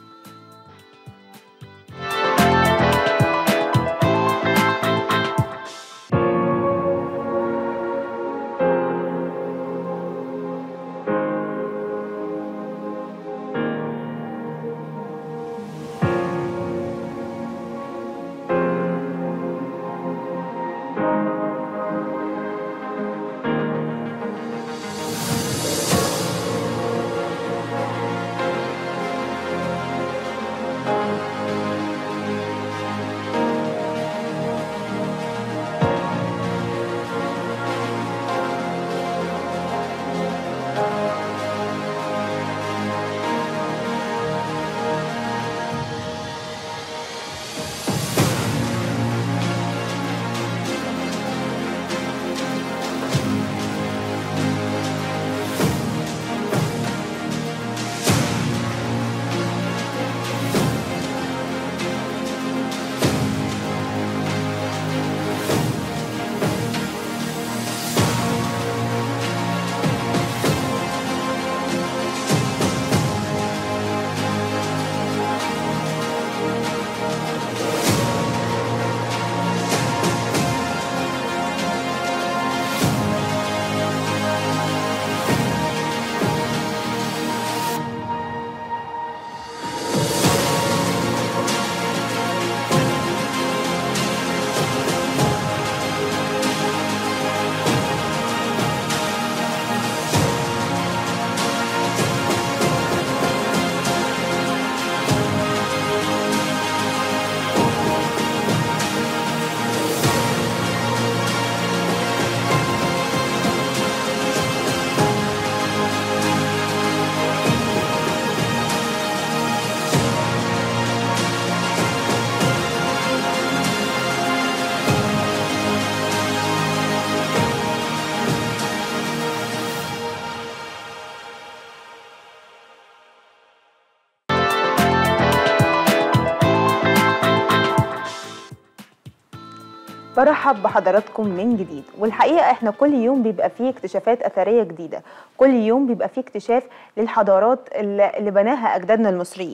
برحب بحضراتكم من جديد والحقيقة احنا كل يوم بيبقى فيه اكتشافات أثرية جديدة كل يوم بيبقى فيه اكتشاف للحضارات اللي اللي بناها أجدادنا المصريين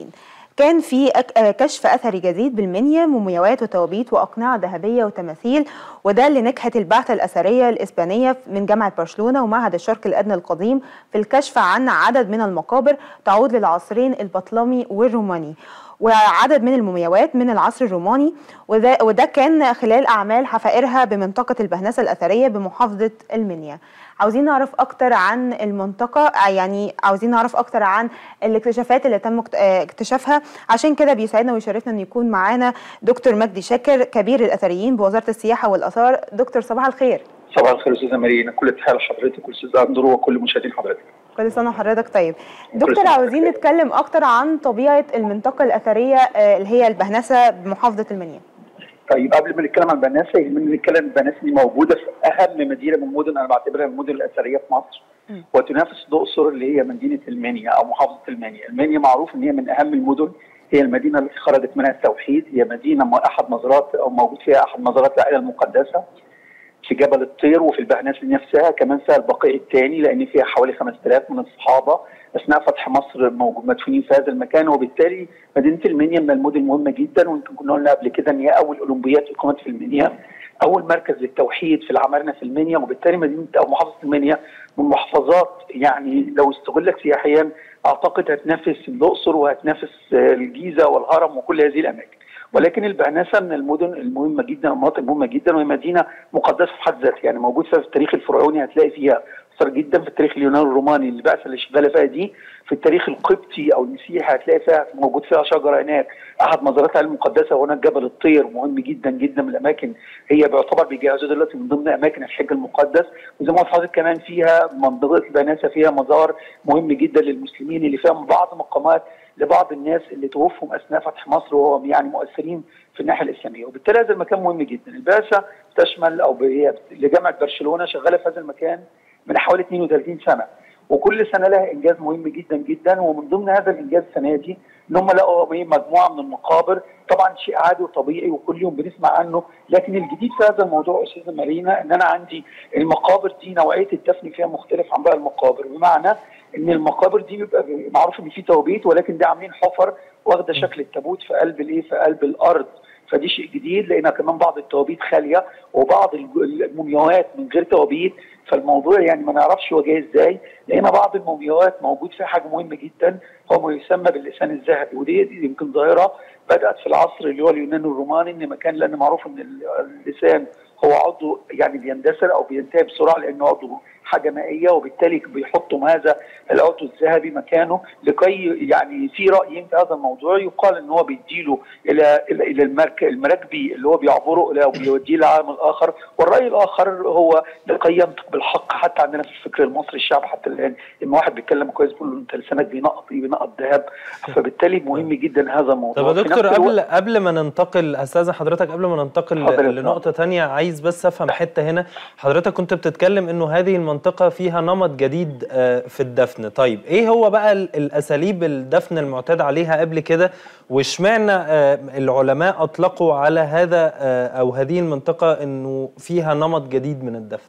كان في أك- آه، كشف اثري جديد بالمنيا مومياوات وتوابيت واقنعه ذهبيه وتماثيل وده اللي نجحت البعثه الاثريه الاسبانيه من جامعه برشلونه ومعهد الشرق الادنى القديم في الكشف عن عدد من المقابر تعود للعصرين البطلمي والروماني وعدد من المومياوات من العصر الروماني وده, وده كان خلال أعمال حفائرها بمنطقة البهنسة الأثرية بمحافظة المنيا عاوزين نعرف أكتر عن المنطقة يعني عاوزين نعرف أكتر عن الاكتشافات اللي تم اكت- آه، اكتشافها عشان كده بيسعدنا ويشرفنا أن يكون معانا دكتور مجدي شاكر كبير الأثريين بوزارة السياحة والآثار دكتور صباح الخير صباح الخير استاذه مارينا كل التحيه لحضرتك والاستاذ اندرو وكل مشاهدين حضرتك كل سنة وحضرتك طيب دكتور سنة عاوزين نتكلم أكتر عن طبيعة المنطقة الأثرية آه، اللي هي البهنسة بمحافظة المنيا طيب قبل ما نتكلم عن البناسه يهمني نتكلم البناسه دي موجوده في اهم مدينه من المدن انا بعتبرها من المدن الاثريه في مصر مم. وتنافس الاقصر اللي هي مدينه المنيا او محافظه المنيا، المنيا معروف ان هي من اهم المدن هي المدينه التي خرجت منها التوحيد هي مدينه م- احد مزارات او موجود فيها احد مزارات العائله المقدسه في جبل الطير وفي البهناس نفسها كمان فيها البقيع الثاني لان فيها حوالي 5000 من الصحابه اثناء فتح مصر موجود مدفونين في هذا المكان وبالتالي مدينه المنيا من المدن المهمه جدا ويمكن كنا قلنا قبل كده ان هي اول اولمبياد اقيمت في المنيا اول مركز للتوحيد في العمارنه في المنيا وبالتالي مدينه او محافظه المنيا من محافظات يعني لو استغلت سياحيا اعتقد هتنافس الاقصر وهتنافس آه، الجيزه والهرم وكل هذه الاماكن ولكن البهنسه من المدن المهمه جدا المناطق المهمه جدا وهي مدينه مقدسه في حد ذاتها يعني موجود فيها في التاريخ الفرعوني هتلاقي فيها اثر جدا في التاريخ اليوناني الروماني اللي بعث اللي شغاله فيها دي في التاريخ القبطي او المسيحي هتلاقي فيها موجود فيها شجره هناك احد مزاراتها المقدسه هناك جبل الطير مهم جدا جدا من الاماكن هي بيعتبر بيجهزوا دلوقتي من ضمن اماكن الحج المقدس وزي ما قلت لحضرتك كمان فيها منطقه البناسه فيها مزار مهم جدا للمسلمين اللي فيها بعض مقامات لبعض الناس اللي توفوا اثناء فتح مصر وهو يعني مؤثرين في الناحيه الاسلاميه وبالتالي هذا المكان مهم جدا البعثه تشمل او هي لجامعه برشلونه شغاله في هذا المكان من حوالي 32 سنه وكل سنه لها انجاز مهم جدا جدا ومن ضمن هذا الانجاز السنه دي ان هم لقوا إيه مجموعه من المقابر طبعا شيء عادي وطبيعي وكل يوم بنسمع عنه لكن الجديد في هذا الموضوع استاذه مارينا ان انا عندي المقابر دي نوعيه الدفن فيها مختلف عن باقي المقابر بمعنى ان المقابر دي بيبقى معروف ان في توابيت ولكن ده عاملين حفر واخده شكل التابوت في قلب الايه في قلب الارض فدي شيء جديد لقينا كمان بعض التوابيت خاليه وبعض الج- المومياوات من غير توابيت فالموضوع يعني ما نعرفش هو جاي ازاي لقينا بعض المومياوات موجود فيها حاجه مهمه جدا هو ما يسمى باللسان الذهبي ودي دي يمكن ظاهره بدات في العصر اللي هو اليوناني الروماني ان مكان لان معروف ان ال- اللسان هو عضو يعني بيندثر او بينتهي بسرعه لانه عضو حاجه مائيه وبالتالي بيحطوا هذا العضو الذهبي مكانه لكي يعني في رايين في هذا الموضوع يقال ان هو بيديله الى الى الى المرك المراكبي اللي هو بيعبره الى وبيوديه للعالم الاخر والراي الاخر هو لكي ينطق بالحق حتى عندنا في الفكر المصري الشعب حتى الان لما واحد بيتكلم كويس بيقول له انت لسانك بينقط ايه بينقط ذهب فبالتالي مهم جدا هذا الموضوع طب يا في دكتور نفس الوقت- قبل قبل ما ننتقل استاذن حضرتك قبل ما ننتقل اتفضل يا لنقطه تانية عايز بس افهم حته هنا حضرتك كنت بتتكلم انه هذه المنطقه فيها نمط جديد آه، في الدفن طيب ايه هو بقى ال- الاساليب الدفن المعتاد عليها قبل كده واشمعنى آه، العلماء اطلقوا على هذا آه، او هذه المنطقه انه فيها نمط جديد من الدفن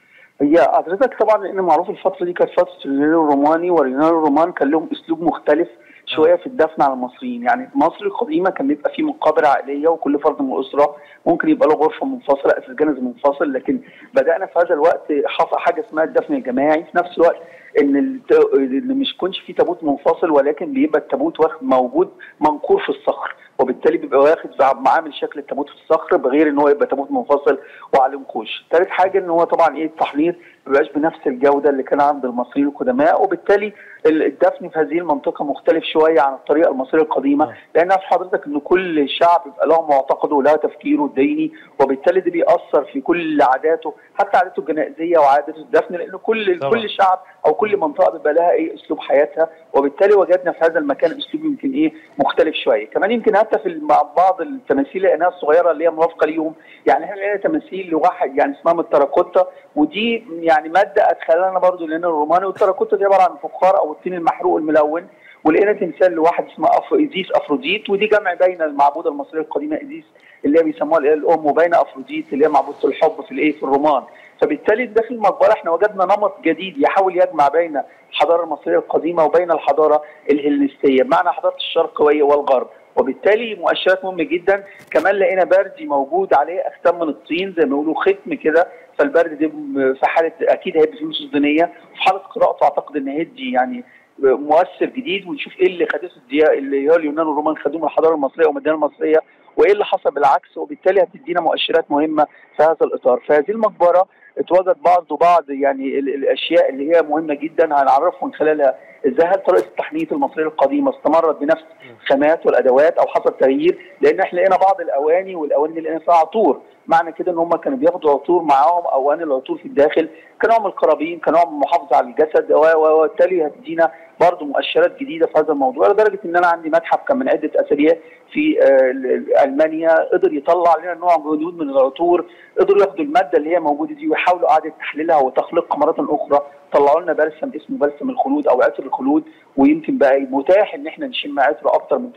هي حضرتك طبعا لان معروف الفتره دي كانت فتره اليونان الروماني واليونان الرومان كان لهم اسلوب مختلف شويه في الدفن على المصريين يعني مصر القديمه كان بيبقى فيه مقابر عائليه وكل فرد من الاسره ممكن يبقى له غرفه منفصله اساس جنازه منفصل لكن بدانا في هذا الوقت حصل حاجه اسمها الدفن الجماعي في نفس الوقت ان الت- اللي مش يكونش فيه تابوت منفصل ولكن بيبقى التابوت واخد موجود منقور في الصخر وبالتالي بيبقى واخد معامل شكل التابوت في الصخر بغير ان هو يبقى تابوت منفصل وعليه نقوش. ثالث حاجه ان هو طبعا ايه التحنيط ما بيبقاش بنفس الجوده اللي كان عند المصريين القدماء وبالتالي ال- الدفن في هذه المنطقه مختلف شويه عن الطريقه المصريه القديمه لان عارف حضرتك ان كل شعب بيبقى له معتقده وله تفكيره الديني وبالتالي ده بيأثر في كل عاداته حتى عاداته الجنائزيه وعادته الدفن لان كل طبعا. كل شعب او كل منطقه بيبقى لها ايه اسلوب حياتها وبالتالي وجدنا في هذا المكان اسلوب يمكن ايه مختلف شويه كمان يمكن حتى في مع بعض التماثيل لقيناها الصغيره اللي هي مرافقه ليهم يعني احنا لقينا تماثيل لواحد يعني اسمها من التراكوتا ودي يعني ماده ادخلنا برضو لان الروماني والتراكوتا دي عباره عن فخار او الطين المحروق الملون ولقينا تمثال لواحد اسمه أف... ايزيس افروديت ودي جمع بين المعبوده المصريه القديمه ايزيس اللي هي بيسموها الاله الام وبين افروديت اللي هي معبوده الحب في الايه في الرومان فبالتالي داخل المقبره احنا وجدنا نمط جديد يحاول يجمع بين الحضاره المصريه القديمه وبين الحضاره الهلينستيه بمعنى حضاره الشرق والغرب وبالتالي مؤشرات مهمه جدا كمان لقينا بردي موجود عليه اختام من الطين زي ما بيقولوا ختم كده فالبرد ده في حاله اكيد هيبقى فيه نصوص دينيه في حاله قراءته اعتقد ان هيدي يعني مؤثر جديد ونشوف ايه اللي خدته الديا اللي هو اليونان والرومان خدوه من الحضاره المصريه والمدينه المصريه وايه اللي حصل بالعكس وبالتالي هتدينا مؤشرات مهمه في هذا الاطار فهذه المقبره اتوجد بعض بعض يعني الاشياء اللي هي مهمه جدا هنعرفه من خلالها ازاي هل طريقه التحنيط المصريه القديمه استمرت بنفس الخامات والادوات او حصل تغيير لان احنا لقينا بعض الاواني والاواني اللي لقينا فيها عطور معنى كده ان هم كانوا بياخدوا عطور معاهم اواني العطور في الداخل كنوع من القرابين كنوع من المحافظه على الجسد وبالتالي هتدينا برضه مؤشرات جديده في هذا الموضوع لدرجه ان انا عندي متحف كان من عده اسابيع في المانيا قدر يطلع لنا نوع جديد من العطور قدروا ياخدوا الماده اللي هي موجوده دي ويحاولوا اعاده تحليلها وتخليقها مره اخرى طلعوا لنا بلسم اسمه بلسم الخلود او عطر الخلود ويمكن بقى متاح ان احنا نشم عطر اكثر من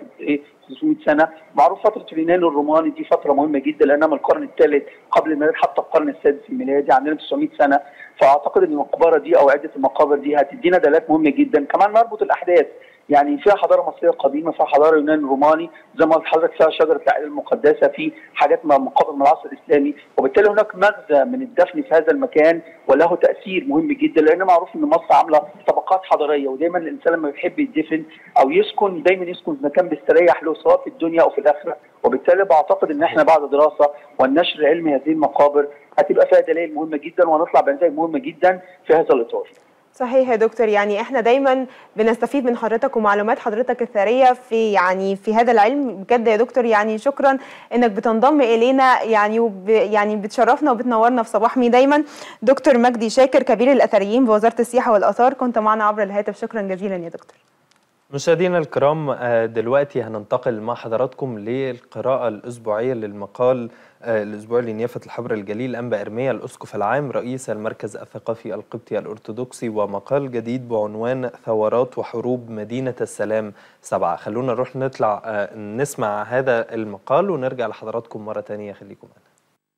3500 سنه معروف فتره اليونان الروماني دي فتره مهمه جدا لانها من القرن الثالث قبل الميلاد حتى القرن السادس الميلادي عندنا 900 سنه فاعتقد ان المقبره دي او عده المقابر دي هتدينا دلالات مهمه جدا كمان نربط الاحداث يعني فيها حضاره مصريه قديمه فيها حضاره يونان روماني زي ما قلت لحضرتك فيها شجره العائله المقدسه في حاجات مقابر من العصر الاسلامي وبالتالي هناك مغزى من الدفن في هذا المكان وله تاثير مهم جدا لان معروف ان مصر عامله طبقات حضاريه ودايما الانسان لما بيحب يدفن او يسكن دايما يسكن في مكان بيستريح له سواء في الدنيا او في الاخره وبالتالي بعتقد ان احنا بعد دراسه والنشر العلمي هذه المقابر هتبقى فيها دلائل مهمه جدا وهنطلع بنتائج مهمه جدا في هذا الاطار. صحيح يا دكتور يعني احنا دايما بنستفيد من حضرتك ومعلومات حضرتك الثريه في يعني في هذا العلم بجد يا دكتور يعني شكرا انك بتنضم الينا يعني وب يعني بتشرفنا وبتنورنا في صباح مي دايما دكتور مجدي شاكر كبير الاثريين بوزاره السياحه والاثار كنت معنا عبر الهاتف شكرا جزيلا يا دكتور مشاهدينا الكرام دلوقتي هننتقل مع حضراتكم للقراءة الأسبوعية للمقال الأسبوعي لنيافة الحبر الجليل أنبا إرميا الأسقف العام رئيس المركز الثقافي القبطي الأرثوذكسي ومقال جديد بعنوان ثورات وحروب مدينة السلام سبعة خلونا نروح نطلع نسمع هذا المقال ونرجع لحضراتكم مرة تانية خليكم معنا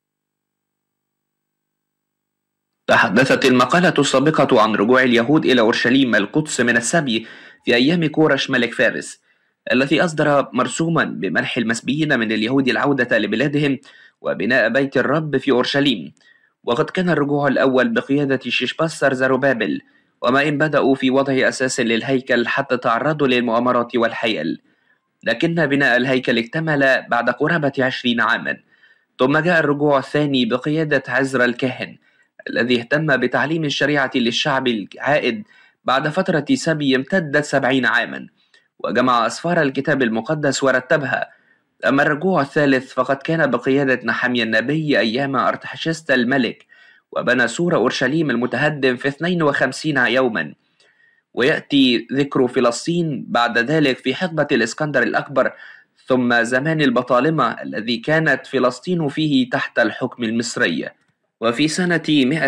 تحدثت المقالة السابقة عن رجوع اليهود إلى أورشليم القدس من السبي في أيام كورش ملك فارس الذي أصدر مرسوما بمنح المسبيين من اليهود العودة لبلادهم وبناء بيت الرب في أورشليم وقد كان الرجوع الأول بقيادة شيشباستر زروبابل وما إن بدأوا في وضع أساس للهيكل حتى تعرضوا للمؤامرات والحيل لكن بناء الهيكل اكتمل بعد قرابة عشرين عاما ثم جاء الرجوع الثاني بقيادة عزرا الكاهن الذي اهتم بتعليم الشريعة للشعب العائد بعد فترة سبي امتدت سبعين عاما وجمع أسفار الكتاب المقدس ورتبها أما الرجوع الثالث فقد كان بقيادة نحميا النبي أيام أرتحشست الملك وبنى سور أورشليم المتهدم في 52 يوما ويأتي ذكر فلسطين بعد ذلك في حقبة الإسكندر الأكبر ثم زمان البطالمة الذي كانت فلسطين فيه تحت الحكم المصري وفي سنة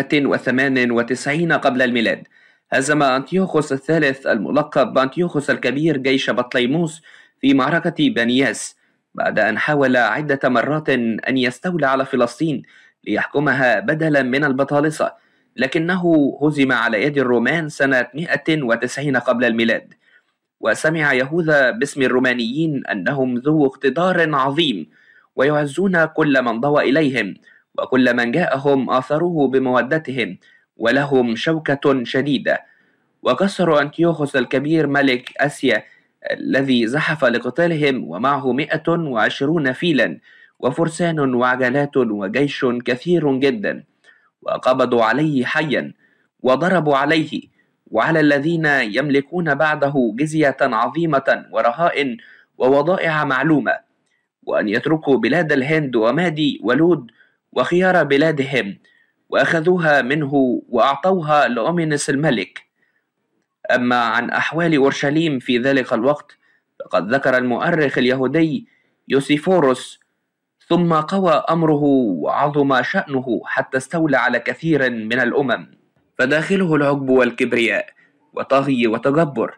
198 قبل الميلاد هزم أنتيوخوس الثالث الملقب بأنتيوخوس الكبير جيش بطليموس في معركة بنياس بعد أن حاول عدة مرات أن يستولى على فلسطين ليحكمها بدلا من البطالسة لكنه هزم على يد الرومان سنة 190 قبل الميلاد وسمع يهوذا باسم الرومانيين أنهم ذو اقتدار عظيم ويعزون كل من ضوى إليهم وكل من جاءهم آثروه بمودتهم ولهم شوكة شديدة وكسروا أنتيوخوس الكبير ملك أسيا الذي زحف لقتالهم ومعه مئة وعشرون فيلا وفرسان وعجلات وجيش كثير جدا وقبضوا عليه حيا وضربوا عليه وعلى الذين يملكون بعده جزية عظيمة ورهائن ووضائع معلومة وأن يتركوا بلاد الهند ومادي ولود وخيار بلادهم وأخذوها منه وأعطوها لأومينس الملك أما عن أحوال أورشليم في ذلك الوقت فقد ذكر المؤرخ اليهودي يوسيفوروس ثم قوى أمره وعظم شأنه حتى استولى على كثير من الأمم فداخله العجب والكبرياء وطغي وتجبر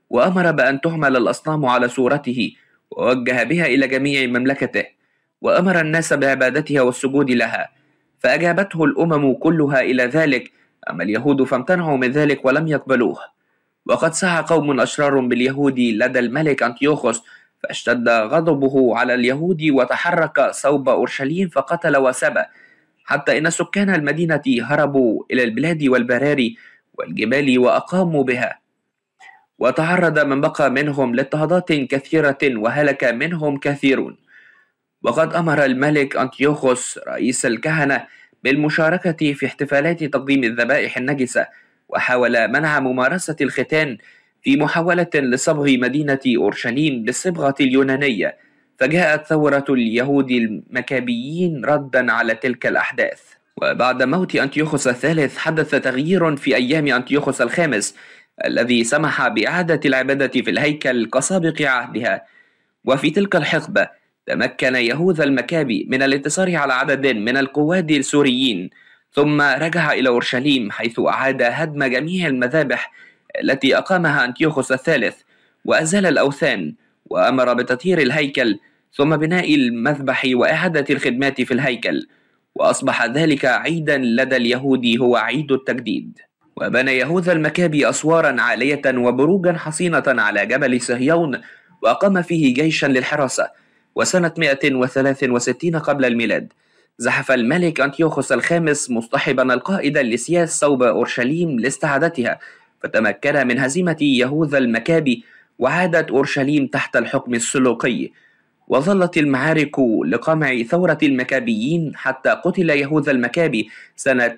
وأمر بأن تحمل الأصنام على صورته ووجه بها إلى جميع مملكته وأمر الناس بعبادتها والسجود لها فأجابته الأمم كلها إلى ذلك أما اليهود فامتنعوا من ذلك ولم يقبلوه وقد سعى قوم أشرار باليهود لدى الملك أنتيوخوس فاشتد غضبه على اليهود وتحرك صوب أورشليم فقتل وسبى حتى إن سكان المدينة هربوا إلى البلاد والبراري والجبال وأقاموا بها وتعرض من بقى منهم لاضطهادات كثيرة وهلك منهم كثيرون وقد أمر الملك أنتيوخوس رئيس الكهنة بالمشاركة في احتفالات تقديم الذبائح النجسة وحاول منع ممارسة الختان في محاولة لصبغ مدينة أورشليم بالصبغة اليونانية فجاءت ثورة اليهود المكابيين ردا على تلك الأحداث وبعد موت أنتيوخوس الثالث حدث تغيير في أيام أنتيوخوس الخامس الذي سمح بإعادة العبادة في الهيكل كسابق عهدها وفي تلك الحقبة تمكن يهوذا المكابي من الانتصار على عدد من القواد السوريين ثم رجع إلى أورشليم حيث أعاد هدم جميع المذابح التي أقامها أنتيوخوس الثالث وأزال الأوثان وأمر بتطهير الهيكل ثم بناء المذبح وإعادة الخدمات في الهيكل وأصبح ذلك عيدا لدى اليهود هو عيد التجديد وبنى يهوذا المكابي أسوارا عالية وبروجا حصينة على جبل صهيون وأقام فيه جيشا للحراسة وسنة 163 قبل الميلاد زحف الملك أنتيوخوس الخامس مصطحبا القائد لسياس صوب أورشليم لاستعادتها فتمكن من هزيمة يهوذا المكابي وعادت أورشليم تحت الحكم السلوقي وظلت المعارك لقمع ثورة المكابيين حتى قتل يهوذا المكابي سنة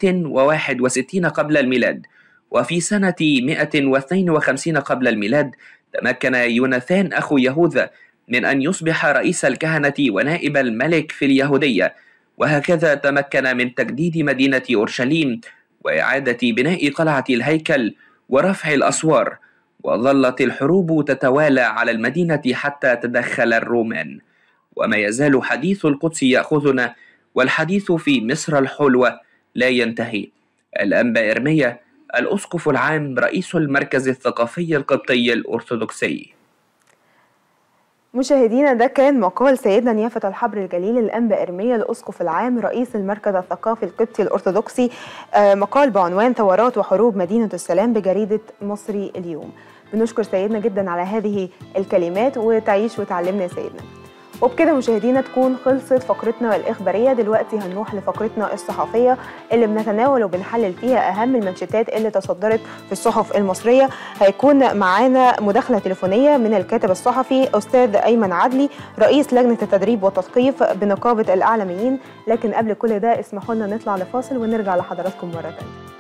161 قبل الميلاد وفي سنة 152 قبل الميلاد تمكن يوناثان أخو يهوذا من أن يصبح رئيس الكهنة ونائب الملك في اليهودية وهكذا تمكن من تجديد مدينة أورشليم وإعادة بناء قلعة الهيكل ورفع الأسوار وظلت الحروب تتوالى على المدينة حتى تدخل الرومان وما يزال حديث القدس يأخذنا والحديث في مصر الحلوة لا ينتهي الأنبا إرميا الأسقف العام رئيس المركز الثقافي القبطي الأرثوذكسي مشاهدينا ده كان مقال سيدنا نيافة الحبر الجليل الأنبا إرميا الأسقف العام رئيس المركز الثقافي القبطي الأرثوذكسي آه مقال بعنوان ثورات وحروب مدينة السلام بجريدة مصري اليوم بنشكر سيدنا جدا على هذه الكلمات وتعيش وتعلمنا يا سيدنا وبكده مشاهدينا تكون خلصت فقرتنا الإخبارية دلوقتي هنروح لفقرتنا الصحفية اللي بنتناول وبنحلل فيها أهم المنشطات اللي تصدرت في الصحف المصرية هيكون معانا مداخلة تليفونية من الكاتب الصحفي أستاذ أيمن عدلي رئيس لجنة التدريب والتثقيف بنقابة الأعلاميين لكن قبل كل ده اسمحوا لنا نطلع لفاصل ونرجع لحضراتكم مرة تانية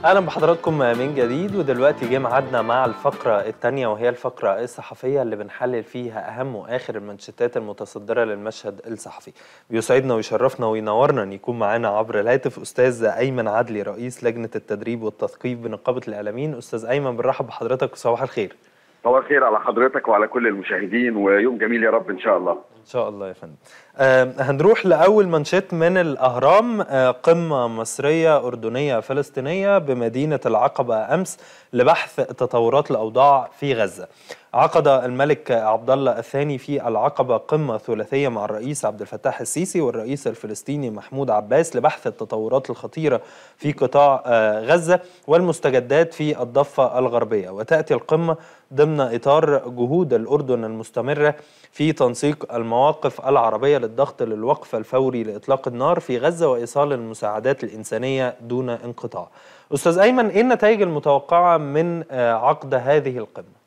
اهلا بحضراتكم من جديد ودلوقتي جه ميعادنا مع الفقره الثانيه وهي الفقره الصحفيه اللي بنحلل فيها اهم واخر المانشيتات المتصدره للمشهد الصحفي. بيسعدنا ويشرفنا وينورنا ان يكون معانا عبر الهاتف استاذ ايمن عدلي رئيس لجنه التدريب والتثقيف بنقابه الاعلاميين. استاذ ايمن بنرحب بحضرتك وصباح الخير. صباح الخير على حضرتك وعلى كل المشاهدين ويوم جميل يا رب ان شاء الله. ان شاء الله يا فندم. آه هنروح لاول مانشيت من الاهرام آه قمه مصريه اردنيه فلسطينيه بمدينه العقبه امس لبحث تطورات الاوضاع في غزه. عقد الملك عبد الله الثاني في العقبه قمه ثلاثيه مع الرئيس عبد الفتاح السيسي والرئيس الفلسطيني محمود عباس لبحث التطورات الخطيره في قطاع آه غزه والمستجدات في الضفه الغربيه وتاتي القمه ضمن اطار جهود الاردن المستمره في تنسيق المواقف العربيه للضغط للوقف الفوري لاطلاق النار في غزه وايصال المساعدات الانسانيه دون انقطاع. استاذ ايمن ايه النتائج المتوقعه من عقد هذه القمه؟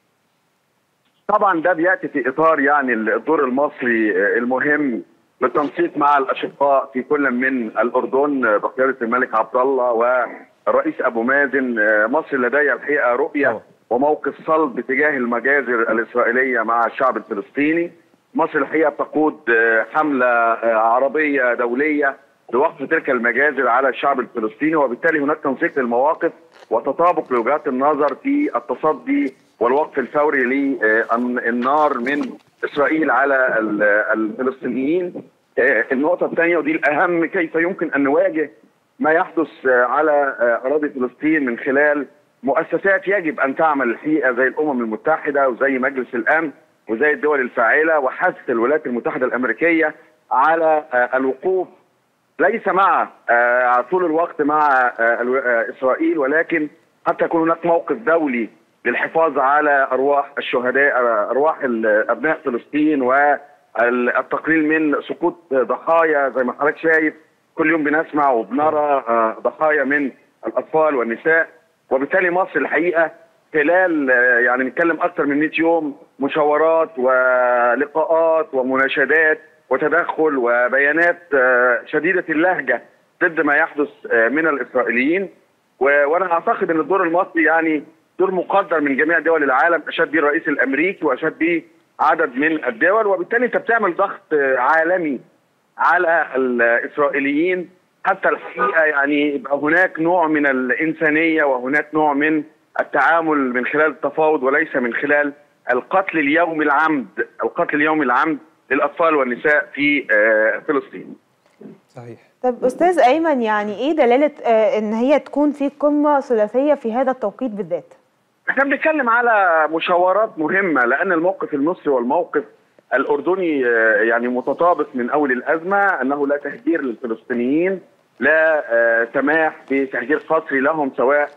طبعا ده بياتي في اطار يعني الدور المصري المهم بالتنسيق مع الاشقاء في كل من الاردن بقياده الملك عبد الله والرئيس ابو مازن مصر لديها الحقيقه رؤيه وموقف صلب تجاه المجازر الاسرائيليه مع الشعب الفلسطيني مصر الحقيقه تقود حمله عربيه دوليه لوقف تلك المجازر على الشعب الفلسطيني وبالتالي هناك تنسيق للمواقف وتطابق لوجهات النظر في التصدي والوقف الفوري للنار من اسرائيل على الفلسطينيين النقطه الثانيه ودي الاهم كيف يمكن ان نواجه ما يحدث على اراضي فلسطين من خلال مؤسسات يجب ان تعمل الحقيقه زي الامم المتحده وزي مجلس الامن وزي الدول الفاعله وحث الولايات المتحده الامريكيه على الوقوف ليس مع طول الوقت مع اسرائيل ولكن حتى يكون هناك موقف دولي للحفاظ على ارواح الشهداء ارواح ابناء فلسطين والتقليل من سقوط ضحايا زي ما حضرتك شايف كل يوم بنسمع وبنرى ضحايا من الاطفال والنساء وبالتالي مصر الحقيقه خلال يعني نتكلم اكثر من 100 يوم مشاورات ولقاءات ومناشدات وتدخل وبيانات شديده اللهجه ضد ما يحدث من الاسرائيليين وانا اعتقد ان الدور المصري يعني دور مقدر من جميع دول العالم اشاد به الرئيس الامريكي واشاد به عدد من الدول وبالتالي انت بتعمل ضغط عالمي على الاسرائيليين حتى الحقيقه يعني يبقى هناك نوع من الانسانيه وهناك نوع من التعامل من خلال التفاوض وليس من خلال القتل اليومي العمد القتل اليومي العمد للاطفال والنساء في فلسطين. صحيح. طب استاذ ايمن يعني ايه دلاله ان هي تكون في قمه ثلاثيه في هذا التوقيت بالذات؟ احنا بنتكلم على مشاورات مهمه لان الموقف المصري والموقف الاردني يعني متطابق من اول الازمه انه لا تهجير للفلسطينيين لا سماح بتهجير قسري لهم سواء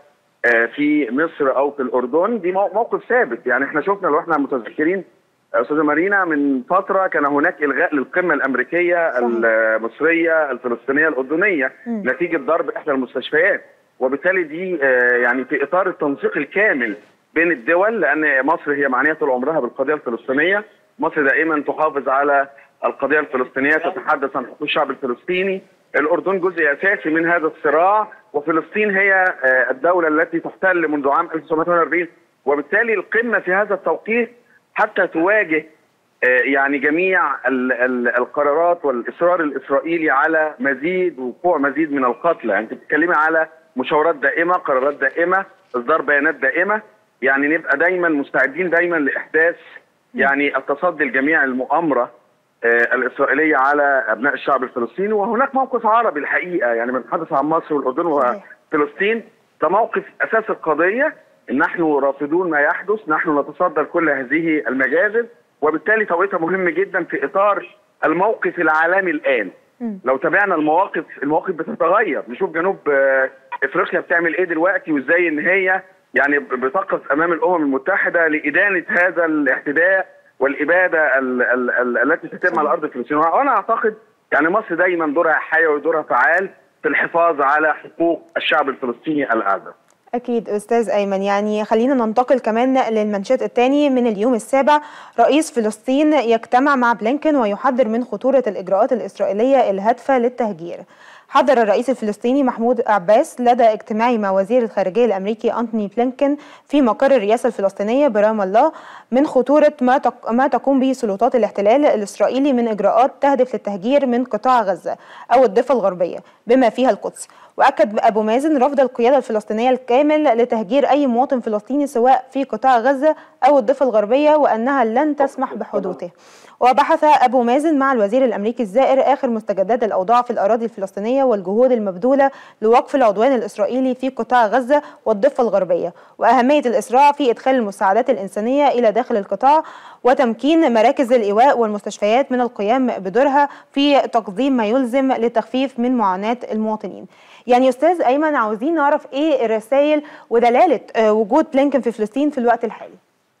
في مصر او في الاردن دي موقف ثابت يعني احنا شفنا لو احنا متذكرين استاذه مارينا من فتره كان هناك الغاء للقمه الامريكيه المصريه الفلسطينيه الاردنيه م. نتيجه ضرب احدى المستشفيات وبالتالي دي يعني في اطار التنسيق الكامل بين الدول لان مصر هي معنيه طول عمرها بالقضيه الفلسطينيه مصر دائما تحافظ على القضيه الفلسطينيه تتحدث عن حقوق الشعب الفلسطيني الاردن جزء اساسي من هذا الصراع وفلسطين هي الدوله التي تحتل منذ عام 1948 وبالتالي القمه في هذا التوقيت حتى تواجه يعني جميع القرارات والاصرار الاسرائيلي على مزيد وقوع مزيد من القتلى يعني انت بتتكلمي على مشاورات دائمه قرارات دائمه اصدار بيانات دائمه يعني نبقى دايما مستعدين دايما لاحداث يعني التصدي لجميع المؤامره الاسرائيليه على ابناء الشعب الفلسطيني وهناك موقف عربي الحقيقه يعني بنتحدث عن مصر والاردن وفلسطين ده موقف اساس القضيه نحن رافضون ما يحدث نحن نتصدى لكل هذه المجازر وبالتالي توقيتها مهم جدا في اطار الموقف العالمي الان لو تابعنا المواقف المواقف بتتغير نشوف جنوب افريقيا بتعمل ايه دلوقتي وازاي ان هي يعني بتقف امام الامم المتحده لادانه هذا الاعتداء والاباده ال ال ال التي تتم على ارض فلسطين وانا اعتقد يعني مصر دايما دورها حي ودورها فعال في الحفاظ على حقوق الشعب الفلسطيني الاعزب أكيد أستاذ أيمن يعني خلينا ننتقل كمان للمنشات الثاني من اليوم السابع رئيس فلسطين يجتمع مع بلينكن ويحذر من خطورة الإجراءات الإسرائيلية الهادفة للتهجير حضر الرئيس الفلسطيني محمود عباس لدى اجتماع مع وزير الخارجية الأمريكي أنتوني بلينكن في مقر الرئاسة الفلسطينية برام الله من خطورة ما, تق... ما تقوم به سلطات الاحتلال الإسرائيلي من إجراءات تهدف للتهجير من قطاع غزة أو الضفة الغربية بما فيها القدس وأكد أبو مازن رفض القيادة الفلسطينية الكامل لتهجير أي مواطن فلسطيني سواء في قطاع غزة أو الضفة الغربية وأنها لن تسمح بحدوثه وبحث أبو مازن مع الوزير الأمريكي الزائر آخر مستجدات الأوضاع في الأراضي الفلسطينية والجهود المبذولة لوقف العدوان الإسرائيلي في قطاع غزة والضفة الغربية وأهمية الإسراع في إدخال المساعدات الإنسانية إلى داخل القطاع وتمكين مراكز الإيواء والمستشفيات من القيام بدورها في تقديم ما يلزم للتخفيف من معاناة المواطنين يعني أستاذ أيمن عاوزين نعرف إيه الرسائل ودلالة وجود بلينكن في فلسطين في الوقت الحالي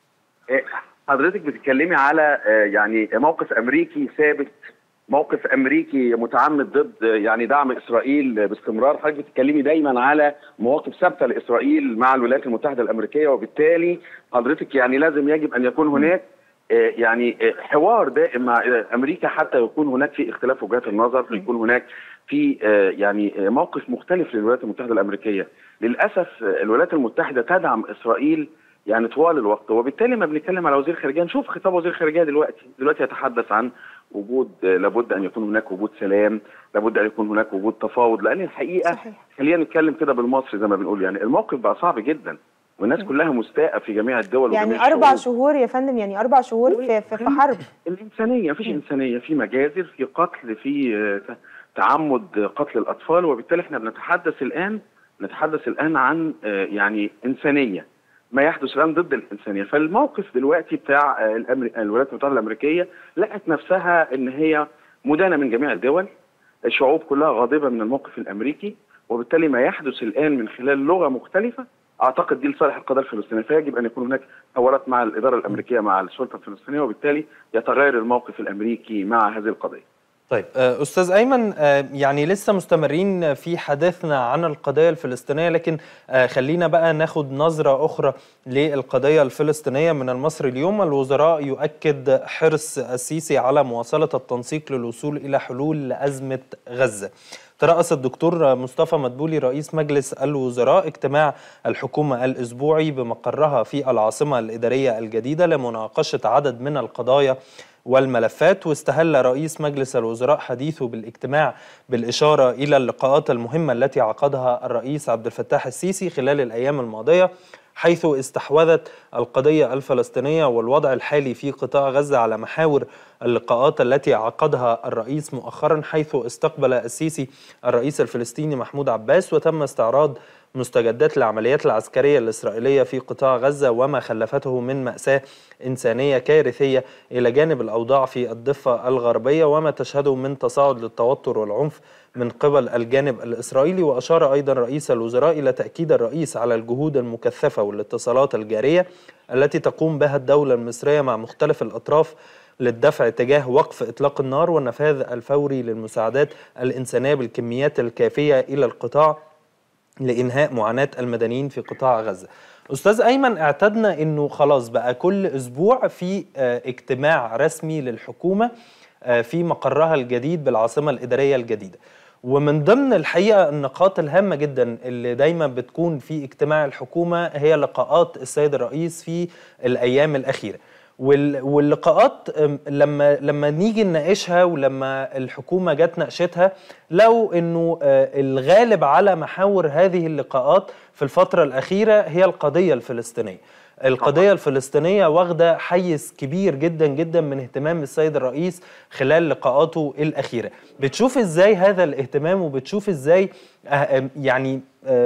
حضرتك بتتكلمي على يعني موقف امريكي ثابت موقف امريكي متعمد ضد يعني دعم اسرائيل باستمرار حضرتك بتتكلمي دايما على مواقف ثابته لاسرائيل مع الولايات المتحده الامريكيه وبالتالي حضرتك يعني لازم يجب ان يكون هناك يعني حوار دائم مع امريكا حتى يكون هناك في اختلاف وجهات النظر يكون هناك في يعني موقف مختلف للولايات المتحده الامريكيه للاسف الولايات المتحده تدعم اسرائيل يعني طوال الوقت وبالتالي ما بنتكلم على وزير الخارجيه نشوف خطاب وزير الخارجيه دلوقتي دلوقتي يتحدث عن وجود لابد ان يكون هناك وجود سلام لابد ان يكون هناك وجود تفاوض لان الحقيقه صحيح. خلينا نتكلم كده بالمصري زي ما بنقول يعني الموقف بقى صعب جدا والناس كلها مستاءة في جميع الدول يعني وجميع أربع الشعور. شهور يا فندم يعني أربع شهور في, في, في حرب الإنسانية مفيش إنسانية في مجازر في قتل في تعمد قتل الأطفال وبالتالي احنا بنتحدث الآن نتحدث الآن عن يعني إنسانية ما يحدث الان ضد الانسانيه فالموقف دلوقتي بتاع الولايات المتحده الامريكيه لقت نفسها ان هي مدانه من جميع الدول الشعوب كلها غاضبه من الموقف الامريكي وبالتالي ما يحدث الان من خلال لغه مختلفه اعتقد دي لصالح القضيه الفلسطينيه فيجب ان يكون هناك حوارات مع الاداره الامريكيه مع السلطه الفلسطينيه وبالتالي يتغير الموقف الامريكي مع هذه القضيه طيب استاذ ايمن يعني لسه مستمرين في حديثنا عن القضيه الفلسطينيه لكن خلينا بقى ناخد نظره اخرى للقضيه الفلسطينيه من المصري اليوم الوزراء يؤكد حرص السيسي على مواصله التنسيق للوصول الى حلول لازمه غزه ترأس الدكتور مصطفى مدبولي رئيس مجلس الوزراء اجتماع الحكومة الأسبوعي بمقرها في العاصمة الإدارية الجديدة لمناقشة عدد من القضايا والملفات واستهل رئيس مجلس الوزراء حديثه بالاجتماع بالإشارة إلى اللقاءات المهمة التي عقدها الرئيس عبد الفتاح السيسي خلال الأيام الماضية حيث استحوذت القضية الفلسطينية والوضع الحالي في قطاع غزة على محاور اللقاءات التي عقدها الرئيس مؤخرا حيث استقبل السيسي الرئيس الفلسطيني محمود عباس وتم استعراض مستجدات العمليات العسكرية الإسرائيلية في قطاع غزة وما خلفته من مأساة إنسانية كارثية إلى جانب الأوضاع في الضفة الغربية وما تشهده من تصاعد للتوتر والعنف من قبل الجانب الإسرائيلي وأشار أيضا رئيس الوزراء إلى تأكيد الرئيس على الجهود المكثفة والاتصالات الجارية التي تقوم بها الدولة المصرية مع مختلف الأطراف للدفع تجاه وقف إطلاق النار والنفاذ الفوري للمساعدات الإنسانية بالكميات الكافية إلى القطاع لإنهاء معاناة المدنيين في قطاع غزة أستاذ أيمن اعتدنا أنه خلاص بقى كل أسبوع في اجتماع رسمي للحكومة في مقرها الجديد بالعاصمة الإدارية الجديدة ومن ضمن الحقيقة النقاط الهامة جدا اللي دايما بتكون في اجتماع الحكومة هي لقاءات السيد الرئيس في الأيام الأخيرة واللقاءات لما لما نيجي نناقشها ولما الحكومه جت ناقشتها لو انه الغالب على محاور هذه اللقاءات في الفتره الاخيره هي القضيه الفلسطينيه القضية الفلسطينية واخدة حيز كبير جدا جدا من اهتمام السيد الرئيس خلال لقاءاته الأخيرة بتشوف ازاي هذا الاهتمام وبتشوف ازاي يعني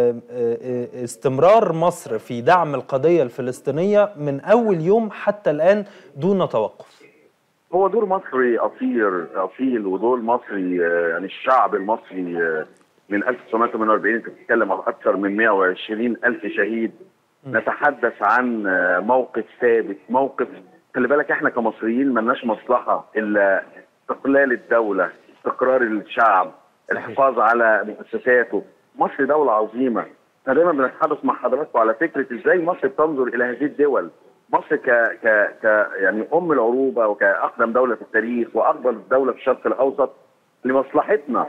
استمرار مصر في دعم القضية الفلسطينية من أول يوم حتى الآن دون توقف هو دور مصري أصيل أصيل ودور مصري يعني الشعب المصري من 1948 انت بتتكلم عن اكثر من 120 الف شهيد نتحدث عن موقف ثابت موقف خلي بالك احنا كمصريين ملناش مصلحه الا استقلال الدوله استقرار الشعب الحفاظ على مؤسساته مصر دوله عظيمه احنا دايما بنتحدث مع حضراتكم على فكره ازاي مصر بتنظر الى هذه الدول مصر ك ك ك يعني ام العروبه وكاقدم دوله في التاريخ واكبر دوله في الشرق الاوسط لمصلحتنا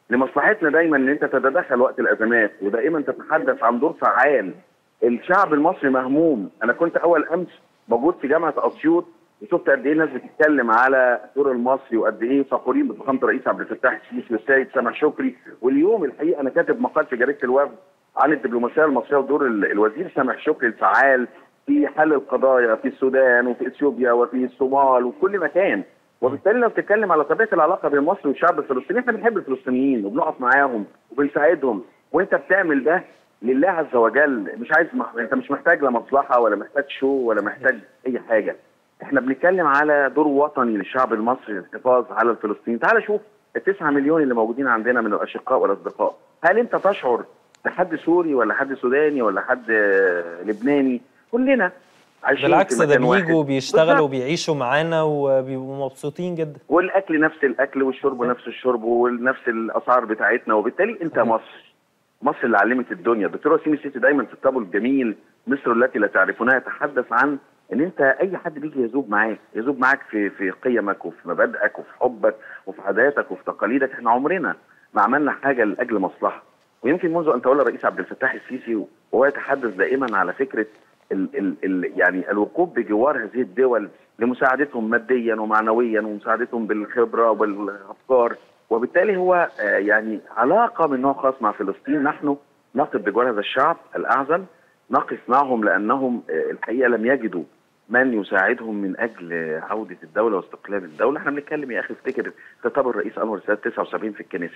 لمصلحتنا دايما ان انت تتدخل وقت الازمات ودائما تتحدث عن دور فعال الشعب المصري مهموم انا كنت اول امس موجود في جامعه اسيوط وشفت قد ايه الناس بتتكلم على الدور المصري وقد ايه فخورين بفخامه الرئيس عبد الفتاح السيسي والسيد سامح شكري واليوم الحقيقه انا كاتب مقال في جريده الوفد عن الدبلوماسيه المصريه ودور ال- الوزير سامح شكري الفعال في حل القضايا في السودان وفي اثيوبيا وفي الصومال وفي كل مكان وبالتالي لو بتتكلم على طبيعه العلاقه بين مصر والشعب الفلسطيني احنا بنحب الفلسطينيين وبنقف معاهم وبنساعدهم وانت بتعمل ده لله عز وجل مش عايز مح... انت مش محتاج لا مصلحه ولا محتاج شو ولا محتاج اي حاجه احنا بنتكلم على دور وطني للشعب المصري للحفاظ على الفلسطينيين تعال شوف التسعة مليون اللي موجودين عندنا من الاشقاء والاصدقاء هل انت تشعر بحد سوري ولا حد سوداني ولا حد آه، لبناني كلنا عايشين بالعكس في ده مكان واحد. بيجوا بيشتغلوا بالظبط. وبيعيشوا معانا وبيبقوا مبسوطين جدا والاكل نفس الاكل والشرب نفس الشرب ونفس الاسعار بتاعتنا وبالتالي انت مصر مصر اللي علمت الدنيا الدكتور وسيم السيسي دايما في الطابو الجميل مصر التي لا تعرفونها يتحدث عن ان انت اي حد بيجي يذوب معاك يذوب معاك في في قيمك وفي مبادئك وفي حبك وفي عاداتك وفي تقاليدك احنا عمرنا ما عملنا حاجه لاجل مصلحه ويمكن منذ ان تولى الرئيس عبد الفتاح السيسي وهو يتحدث دائما على فكره ال ال ال يعني الوقوف بجوار هذه الدول لمساعدتهم ماديا ومعنويا ومساعدتهم بالخبره والافكار وبالتالي هو آه، يعني علاقه من نوع خاص مع فلسطين نحن نقف بجوار هذا الشعب الاعزل نقف معهم لانهم آه، الحقيقه لم يجدوا من يساعدهم من اجل آه، عوده الدوله واستقلال الدوله احنا بنتكلم يا اخي افتكر خطاب الرئيس انور السادات 79 في الكنيسه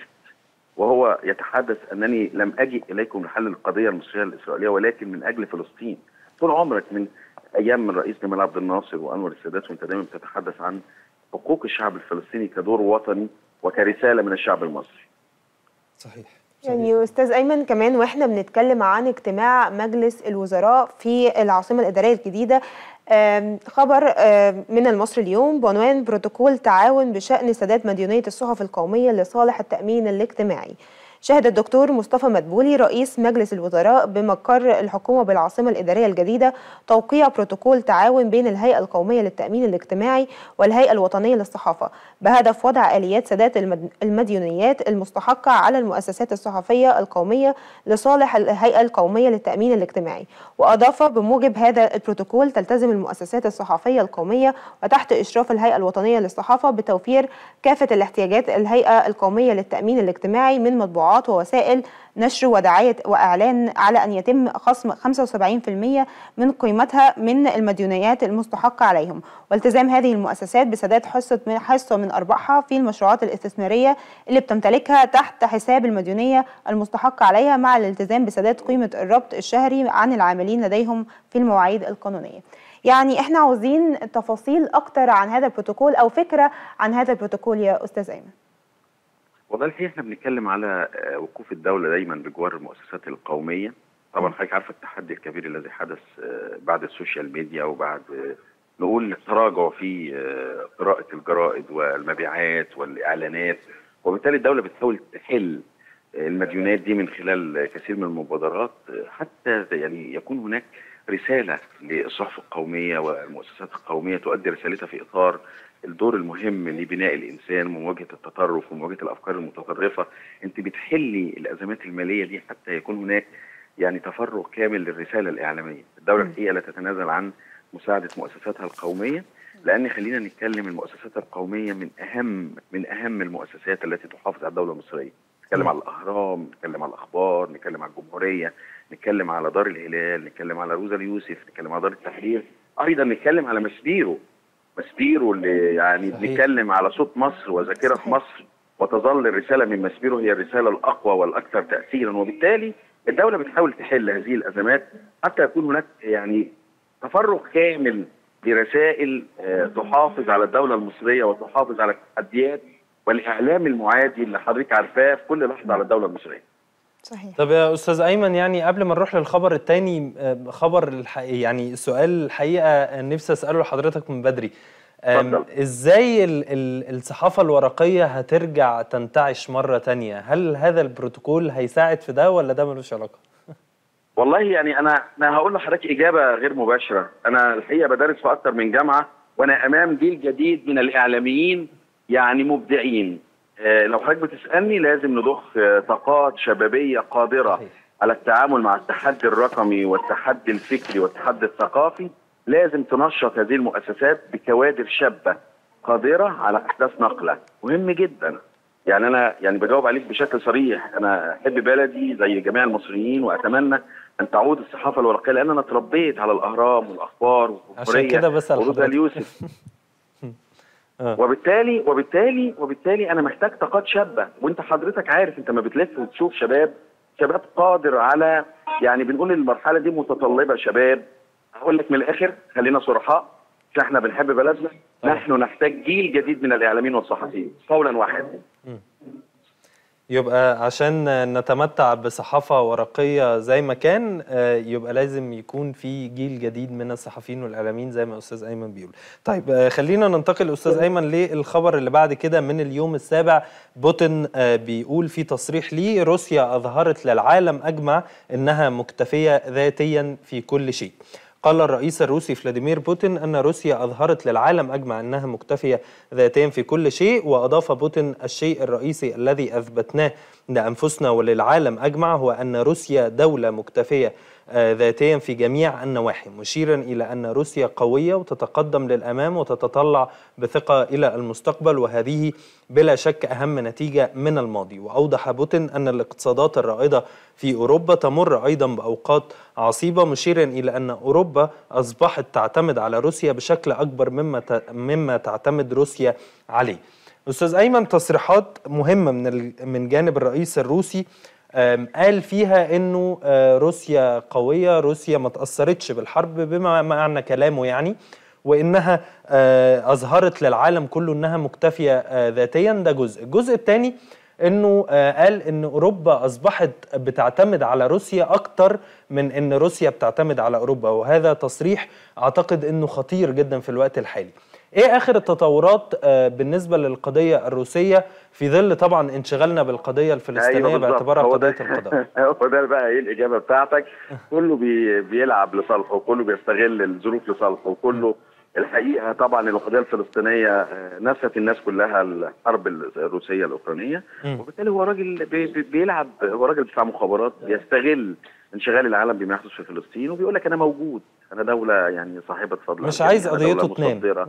وهو يتحدث انني لم اجي اليكم لحل القضيه المصريه الاسرائيليه ولكن من اجل فلسطين طول عمرك من ايام من رئيس جمال عبد الناصر وانور السادات وانت دايما بتتحدث عن حقوق الشعب الفلسطيني كدور وطني وكرساله من الشعب المصري صحيح يعني استاذ ايمن كمان واحنا بنتكلم عن اجتماع مجلس الوزراء في العاصمه الاداريه الجديده آم، خبر آم، من المصري اليوم بعنوان بروتوكول تعاون بشان سداد مديونيه الصحف القوميه لصالح التامين الاجتماعي شهد الدكتور مصطفى مدبولي رئيس مجلس الوزراء بمقر الحكومة بالعاصمة الإدارية الجديدة توقيع بروتوكول تعاون بين الهيئة القومية للتأمين الاجتماعي والهيئة الوطنية للصحافة بهدف وضع آليات سداد المد- المديونيات المستحقة على المؤسسات الصحفية القومية لصالح الهيئة القومية للتأمين الاجتماعي وأضاف بموجب هذا البروتوكول تلتزم المؤسسات الصحفية القومية وتحت إشراف الهيئة الوطنية للصحافة بتوفير كافة الاحتياجات الهيئة القومية للتأمين الاجتماعي من مطبوعات ووسائل نشر ودعاية وإعلان على أن يتم خصم 75% من قيمتها من المديونيات المستحقة عليهم والتزام هذه المؤسسات بسداد حصة من حصة من أرباحها في المشروعات الاستثمارية اللي بتمتلكها تحت حساب المديونية المستحقة عليها مع الالتزام بسداد قيمة الربط الشهري عن العاملين لديهم في المواعيد القانونية يعني احنا عاوزين تفاصيل اكتر عن هذا البروتوكول او فكرة عن هذا البروتوكول يا استاذ ايمن والله الحقيقه احنا بنتكلم على آه، وقوف الدوله دايما بجوار المؤسسات القوميه طبعا حضرتك عارفه التحدي الكبير الذي حدث آه، بعد السوشيال ميديا وبعد آه، نقول التراجع في آه، قراءه الجرائد والمبيعات والاعلانات وبالتالي الدوله بتحاول تحل آه، المديونات دي من خلال آه، كثير من المبادرات آه، حتى يعني يكون هناك رساله للصحف القوميه والمؤسسات القوميه تؤدي رسالتها في اطار الدور المهم لبناء الانسان ومواجهه التطرف ومواجهه الافكار المتطرفه انت بتحلي الازمات الماليه دي حتى يكون هناك يعني تفرغ كامل للرساله الاعلاميه الدوله الحقيقه لا تتنازل عن مساعده مؤسساتها القوميه لان خلينا نتكلم المؤسسات القوميه من اهم من اهم المؤسسات التي تحافظ على الدوله المصريه نتكلم على الاهرام نتكلم على الاخبار نتكلم على الجمهوريه نتكلم على دار الهلال نتكلم على روزا اليوسف نتكلم على دار التحرير ايضا نتكلم على مسبيرو مسبيرو اللي يعني صحيح. بنتكلم على صوت مصر وذاكره مصر وتظل الرساله من مسبيرو هي الرساله الاقوى والاكثر تاثيرا وبالتالي الدوله بتحاول تحل هذه الازمات حتى يكون هناك يعني تفرغ كامل لرسائل آه، تحافظ على الدوله المصريه وتحافظ على التحديات والاعلام المعادي اللي حضرتك عارفاه في كل لحظه على الدوله المصريه صحيح طب يا استاذ ايمن يعني قبل ما نروح للخبر الثاني خبر الح... يعني سؤال الحقيقه نفسي اساله لحضرتك من بدري أم، اتفضل. ازاي ال... ال... الصحافه الورقيه هترجع تنتعش مره تانية هل هذا البروتوكول هيساعد في ده ولا ده ملوش علاقه والله يعني انا انا هقول لحضرتك اجابه غير مباشره انا الحقيقه بدرس في اكتر من جامعه وانا امام جيل جديد من الاعلاميين يعني مبدعين آه، لو حضرتك بتسالني لازم نضخ آه، طاقات شبابيه قادره على التعامل مع التحدي الرقمي والتحدي الفكري والتحدي الثقافي لازم تنشط هذه المؤسسات بكوادر شابه قادره على احداث نقله مهم جدا يعني انا يعني بجاوب عليك بشكل صريح انا احب بلدي زي جميع المصريين واتمنى ان تعود الصحافه الورقيه لان انا اتربيت على الاهرام والاخبار عشان كده بسأل ورضا حضرتك. اليوسف آه. وبالتالي وبالتالي وبالتالي انا محتاج طاقات شابه وانت حضرتك عارف انت ما بتلف وتشوف شباب شباب قادر على يعني بنقول المرحله دي متطلبه شباب هقول لك من الاخر خلينا صرحاء مش احنا بنحب بلدنا نحن نحتاج جيل جديد من الاعلاميين والصحفيين قولا واحدا يبقى عشان نتمتع بصحافة ورقية زي ما كان آه، يبقى لازم يكون في جيل جديد من الصحفيين والإعلاميين زي ما أستاذ أيمن بيقول طيب آه، خلينا ننتقل أستاذ أيمن للخبر اللي بعد كده من اليوم السابع بوتين آه، بيقول في تصريح ليه روسيا أظهرت للعالم أجمع إنها مكتفية ذاتيا في كل شيء قال الرئيس الروسي فلاديمير بوتين أن روسيا أظهرت للعالم أجمع أنها مكتفية ذاتيا في كل شيء وأضاف بوتين الشيء الرئيسي الذي أثبتناه لأنفسنا وللعالم أجمع هو أن روسيا دولة مكتفية آه، ذاتيا في جميع النواحي مشيرا إلى أن روسيا قوية وتتقدم للأمام وتتطلع بثقة إلى المستقبل وهذه بلا شك أهم نتيجة من الماضي وأوضح بوتين أن الاقتصادات الرائدة في أوروبا تمر أيضا بأوقات عصيبة مشيرا إلى أن أوروبا أصبحت تعتمد على روسيا بشكل أكبر مما ت- مما تعتمد روسيا عليه أستاذ أيمن تصريحات مهمة من ال- من جانب الرئيس الروسي آم، قال فيها انه آه، روسيا قويه روسيا ما تاثرتش بالحرب بما معنى كلامه يعني وانها آه، اظهرت للعالم كله انها مكتفيه آه، ذاتيا ده جزء الجزء الثاني انه آه، قال ان اوروبا اصبحت بتعتمد على روسيا اكتر من ان روسيا بتعتمد على اوروبا وهذا تصريح اعتقد انه خطير جدا في الوقت الحالي ايه اخر التطورات آه، بالنسبه للقضيه الروسيه في ظل طبعا انشغالنا بالقضيه الفلسطينيه بالظبط. باعتبارها هو ده- قضيه القضاء هو ده بقى ايه الاجابه بتاعتك كله بي بيلعب لصالحه وكله بيستغل الظروف لصالحه وكله الحقيقه طبعا القضيه الفلسطينيه آه، نست الناس كلها الحرب الروسيه الاوكرانيه وبالتالي هو راجل بي بي بيلعب هو راجل بتاع مخابرات بيستغل انشغال العالم بما يحدث في فلسطين وبيقول لك انا موجود انا دوله يعني صاحبه فضل مش على عايز الجميع، أنا قضيته دولة تنام. مصدرة.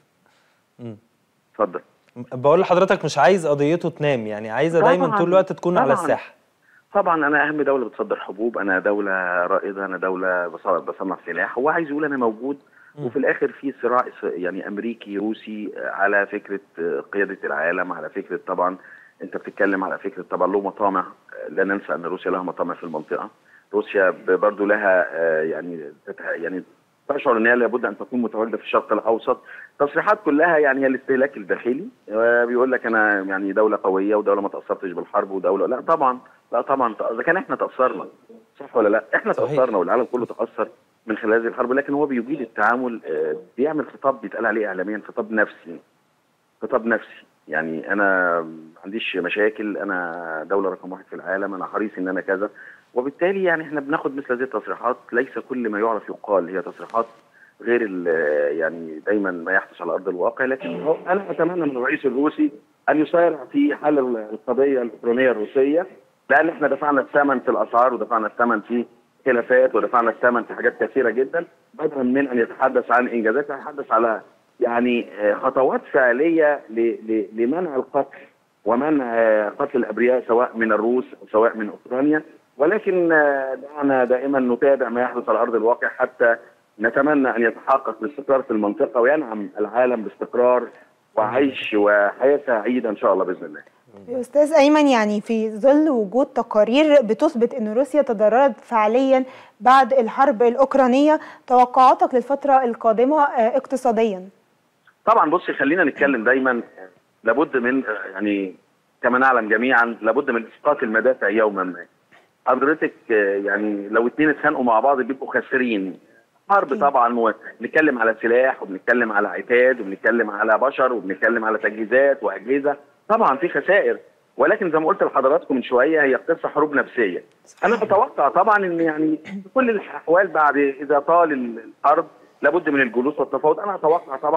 مم. اتفضل بقول لحضرتك مش عايز قضيته تنام يعني عايزه دايما طبعاً. طول الوقت تكون على طبعاً. الساحه طبعا انا اهم دوله بتصدر حبوب انا دوله رائده انا دوله بص- بصنع سلاح هو عايز يقول انا موجود وفي الاخر في صراع س- يعني امريكي روسي على فكره قياده العالم على فكره طبعا انت بتتكلم على فكره طبعا له مطامع لا ننسى ان روسيا لها مطامع في المنطقه روسيا ب- برضو لها آه، يعني تتح- يعني تشعر ان هي لابد ان تكون متواجده في الشرق الاوسط تصريحات كلها يعني هي الاستهلاك الداخلي آه، بيقول لك انا يعني دوله قويه ودوله ما تاثرتش بالحرب ودوله لا طبعا لا طبعا اذا كان احنا تاثرنا صح ولا لا احنا صحيح. تاثرنا والعالم كله تاثر من خلال هذه الحرب لكن هو بيجيد التعامل آه، بيعمل خطاب بيتقال عليه اعلاميا خطاب نفسي خطاب نفسي يعني انا ما عنديش مشاكل انا دوله رقم واحد في العالم انا حريص ان انا كذا وبالتالي يعني احنا بناخد مثل هذه التصريحات ليس كل ما يعرف يقال هي تصريحات غير ال- يعني دايما ما يحدث على ارض الواقع لكن هو انا اتمنى من الرئيس الروسي ان يسارع في حل القضيه الاوكرانيه الروسيه لان احنا دفعنا الثمن في الاسعار ودفعنا الثمن في خلافات ودفعنا الثمن في حاجات كثيره جدا بدلا من ان يتحدث عن انجازات يتحدث على يعني آه، خطوات فعليه ل- ل- لمنع القتل ومنع آه، قتل الابرياء سواء من الروس او سواء من اوكرانيا ولكن آه، دعنا دائما نتابع ما يحدث على ارض الواقع حتى نتمنى ان يتحقق الاستقرار في المنطقه وينعم العالم باستقرار وعيش وحياه سعيده ان شاء الله باذن الله. أستاذ أيمن يعني في ظل وجود تقارير بتثبت أن روسيا تضررت فعليا بعد الحرب الأوكرانية توقعاتك للفترة القادمة آه، اقتصاديا طبعا بصي خلينا نتكلم دايما لابد من يعني كما نعلم جميعا لابد من اسقاط المدافع يوما ما. حضرتك آه، يعني لو اتنين اتخانقوا مع بعض بيبقوا خاسرين. حرب طبعا ونتكلم على سلاح وبنتكلم على عتاد وبنتكلم على بشر وبنتكلم على تجهيزات واجهزه طبعا في خسائر ولكن زي ما قلت لحضراتكم من شويه هي قصه حروب نفسيه. انا اتوقع طبعا ان يعني في كل الاحوال بعد اذا طال الحرب لابد من الجلوس والتفاوض انا اتوقع طبعا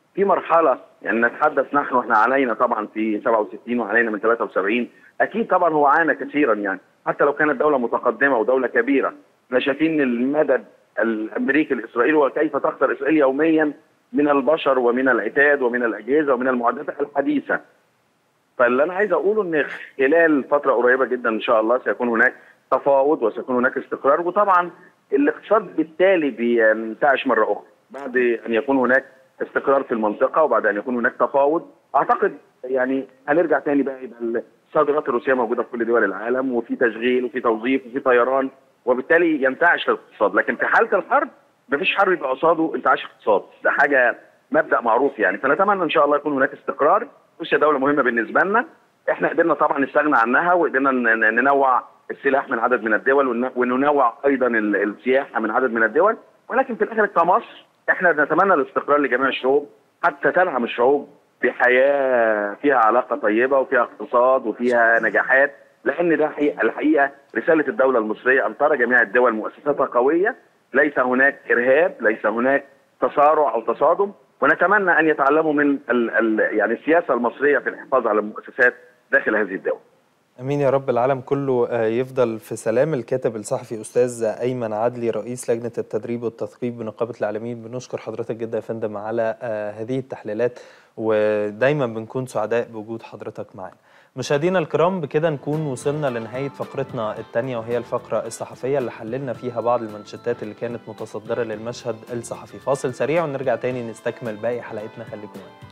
في مرحله يعني نتحدث نحن واحنا علينا طبعا في 67 وعلينا من 73 اكيد طبعا هو عانى كثيرا يعني حتى لو كانت دوله متقدمه ودوله كبيره احنا شايفين المدد الامريكي الاسرائيلي وكيف تخسر اسرائيل يوميا من البشر ومن العتاد ومن الاجهزه ومن المعدات الحديثه فاللي انا عايز اقوله ان خلال فتره قريبه جدا ان شاء الله سيكون هناك تفاوض وسيكون هناك استقرار وطبعا الاقتصاد بالتالي بينتعش مره اخرى بعد ان يكون هناك استقرار في المنطقه وبعد ان يكون هناك تفاوض اعتقد يعني هنرجع تاني بقى يبقى الصادرات الروسيه موجوده في كل دول العالم وفي تشغيل وفي توظيف وفي طيران وبالتالي ينتعش الاقتصاد لكن في حاله الحرب مفيش حرب يبقى قصاده انتعاش اقتصاد ده حاجه مبدا معروف يعني فنتمنى ان شاء الله يكون هناك استقرار روسيا دوله مهمه بالنسبه لنا احنا قدرنا طبعا نستغنى عنها وقدرنا ننوع السلاح من عدد من الدول وننوع ايضا السياحه من عدد من الدول ولكن في الاخر كمصر احنا نتمنى الاستقرار لجميع الشعوب حتى تنعم الشعوب بحياه فيها علاقه طيبه وفيها اقتصاد وفيها نجاحات لان ده الحقيقه رساله الدوله المصريه ان ترى جميع الدول مؤسساتها قويه ليس هناك ارهاب ليس هناك تصارع او تصادم ونتمنى ان يتعلموا من ال ال يعني السياسه المصريه في الحفاظ على المؤسسات داخل هذه الدول. امين يا رب العالم كله يفضل في سلام الكاتب الصحفي استاذ ايمن عدلي رئيس لجنه التدريب والتثقيف بنقابه الاعلاميين بنشكر حضرتك جدا يا فندم على هذه التحليلات ودايما بنكون سعداء بوجود حضرتك معانا. مشاهدينا الكرام بكده نكون وصلنا لنهايه فقرتنا الثانيه وهي الفقره الصحفيه اللي حللنا فيها بعض المنشطات اللي كانت متصدره للمشهد الصحفي فاصل سريع ونرجع تاني نستكمل باقي حلقتنا خليكم معانا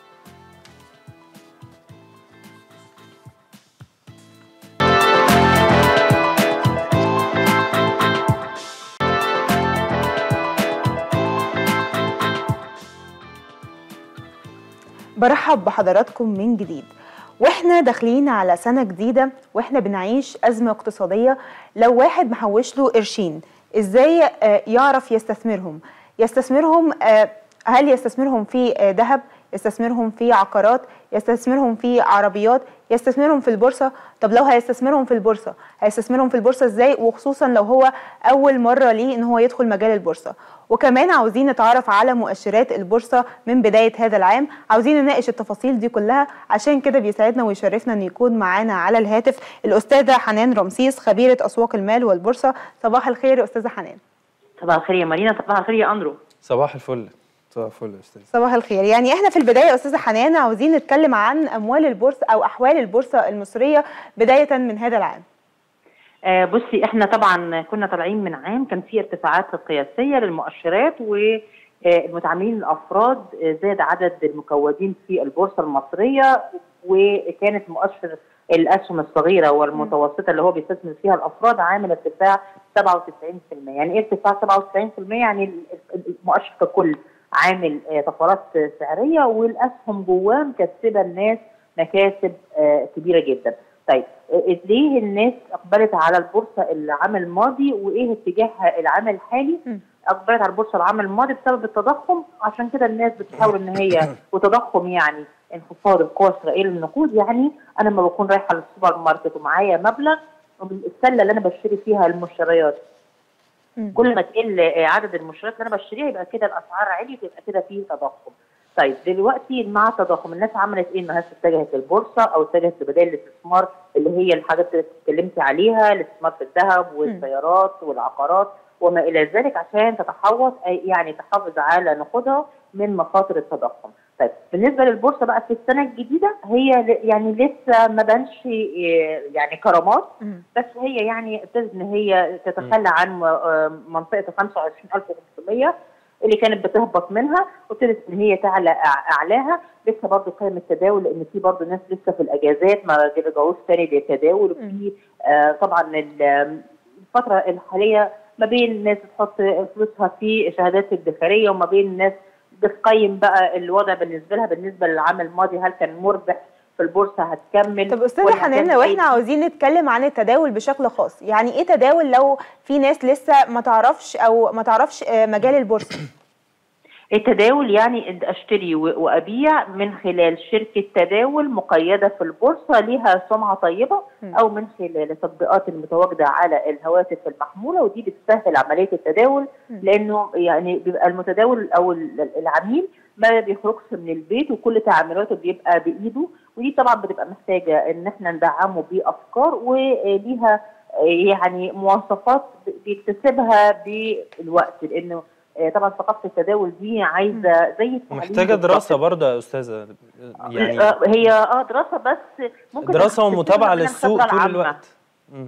برحب بحضراتكم من جديد واحنا داخلين على سنة جديدة واحنا بنعيش أزمة اقتصادية لو واحد محوش له قرشين ازاي يعرف يستثمرهم يستثمرهم هل يستثمرهم في ذهب يستثمرهم في عقارات يستثمرهم في عربيات يستثمرهم في البورصة طب لو هيستثمرهم في البورصة هيستثمرهم في البورصة ازاي وخصوصا لو هو أول مرة ليه ان هو يدخل مجال البورصة وكمان عاوزين نتعرف على مؤشرات البورصة من بداية هذا العام عاوزين نناقش التفاصيل دي كلها عشان كده بيسعدنا ويشرفنا ان يكون معانا على الهاتف الأستاذة حنان رمسيس خبيرة أسواق المال والبورصة صباح الخير يا أستاذة حنان صباح الخير يا مارينا صباح الخير يا أندرو صباح الفل صباح الفل يا استاذ صباح الخير يعني احنا في البدايه يا استاذه حنان عاوزين نتكلم عن اموال البورصه او احوال البورصه المصريه بدايه من هذا العام آه بصي احنا طبعا كنا طالعين من عام كان في ارتفاعات قياسيه للمؤشرات والمتعاملين الافراد زاد عدد المكودين في البورصه المصريه وكانت مؤشر الاسهم الصغيره والمتوسطه اللي هو بيستثمر فيها الافراد عامل ارتفاع 97% يعني ايه ارتفاع 97% يعني المؤشر ككل عامل طفرات سعريه والاسهم جواه مكسبه الناس مكاسب كبيره جدا. طيب ليه الناس اقبلت على البورصه العام الماضي وايه اتجاهها العام الحالي؟ اقبلت على البورصه العام الماضي بسبب التضخم عشان كده الناس بتحاول ان هي وتضخم يعني انخفاض القوى الاسرائيليه للنقود يعني انا لما بكون رايحه للسوبر ماركت ومعايا مبلغ السله اللي انا بشتري فيها المشتريات كل ما تقل عدد المشتريات اللي انا بشتريها يبقى كده الاسعار عليت يبقى كده في تضخم. طيب دلوقتي مع التضخم الناس عملت ايه؟ الناس اتجهت للبورصه او اتجهت لبدائل الاستثمار اللي هي الحاجات اللي اتكلمتي عليها الاستثمار في الذهب والسيارات والعقارات وما الى ذلك عشان تتحوط يعني تحافظ على نقودها من مخاطر التضخم. طيب بالنسبه للبورصه بقى في السنه الجديده هي يعني لسه ما بانش يعني كرامات بس هي يعني ابتدت ان هي تتخلى عن منطقه 25500 اللي كانت بتهبط منها وابتدت ان هي تعلى اعلاها لسه برضه قائم التداول لان في برضه ناس لسه في الاجازات ما رجعوش تاني للتداول وفي آه طبعا الفتره الحاليه ما بين الناس تحط فلوسها في شهادات ادخاريه وما بين الناس بتقيم بقى الوضع بالنسبه لها بالنسبه للعام الماضي هل كان مربح في البورصه هتكمل طب استاذه حنان لو احنا عاوزين نتكلم عن التداول بشكل خاص يعني ايه تداول لو في ناس لسه ما تعرفش او ما تعرفش مجال البورصه التداول يعني اشتري وابيع من خلال شركه تداول مقيده في البورصه ليها سمعه طيبه او من خلال التطبيقات المتواجده على الهواتف المحموله ودي بتسهل عمليه التداول لانه يعني بيبقى المتداول او العميل ما بيخرجش من البيت وكل تعاملاته بيبقى بايده ودي طبعا بتبقى محتاجه ان احنا ندعمه بافكار وليها يعني مواصفات بيكتسبها بالوقت لانه آه، طبعا ثقافه التداول دي عايزه زي التعليم محتاجه بالظبط. دراسه برضه يا استاذه يعني آه، هي اه دراسه بس ممكن دراسه تكتسبها ومتابعه من للسوق الخبرة طول العامة. الوقت مم.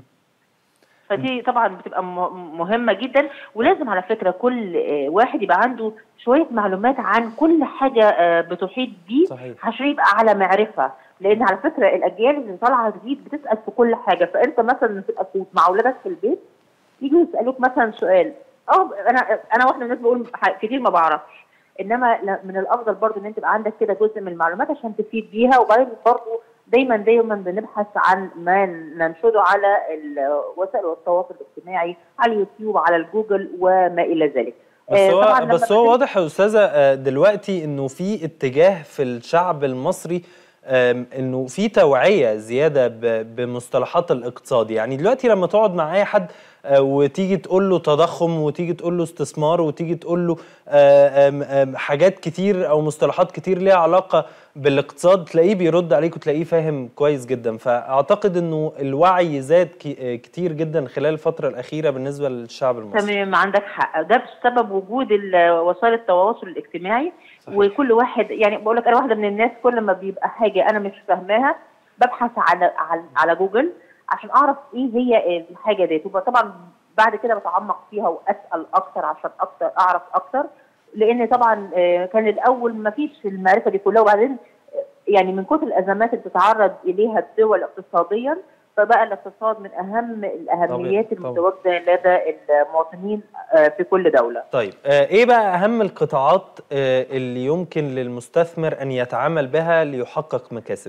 فدي طبعا بتبقى م- مهمه جدا ولازم على فكره كل آه، واحد يبقى عنده شويه معلومات عن كل حاجه آه، بتحيط بيه صحيح. عشان يبقى على معرفه لان على فكره الاجيال اللي طالعه جديد بتسال في كل حاجه فانت مثلا تبقى في- مع اولادك في البيت يجوا يسالوك مثلا سؤال اه انا انا واحده من الناس بقول ح- كتير ما بعرفش انما لا- من الافضل برضو ان انت يبقى عندك كده جزء من المعلومات عشان تفيد بيها وبعدين برضو دايما دايما بنبحث عن ما ننشره على ال- وسائل التواصل الاجتماعي على اليوتيوب على الجوجل وما الى ذلك بس آه، طبعاً هو لما بس هو بتكلم- واضح يا استاذه آه، دلوقتي انه في اتجاه في الشعب المصري آم، انه في توعيه زياده ب- بمصطلحات الاقتصاد يعني دلوقتي لما تقعد مع اي حد آه، وتيجي تقول له تضخم وتيجي تقول له استثمار وتيجي تقول له آه، آم، آم، حاجات كتير او مصطلحات كتير ليها علاقه بالاقتصاد تلاقيه بيرد عليك وتلاقيه فاهم كويس جدا فاعتقد انه الوعي زاد ك- آه، كتير جدا خلال الفتره الاخيره بالنسبه للشعب المصري تمام عندك حق ده بسبب وجود ال- وسائل التواصل الاجتماعي صحيح. وكل واحد يعني بقول لك انا واحده من الناس كل ما بيبقى حاجه انا مش فاهماها ببحث على على, على جوجل عشان اعرف ايه هي الحاجه ديت وطبعا بعد كده بتعمق فيها واسال اكتر عشان اكتر اعرف اكتر لان طبعا آه، كان الاول ما فيش المعرفه دي كلها وبعدين آه، يعني من كتر الازمات اللي بتتعرض اليها الدول اقتصاديا فبقى الاقتصاد من اهم الاهميات طبعاً. المتواجده لدى المواطنين آه، في كل دوله. طيب آه، ايه بقى اهم القطاعات آه، اللي يمكن للمستثمر ان يتعامل بها ليحقق مكاسب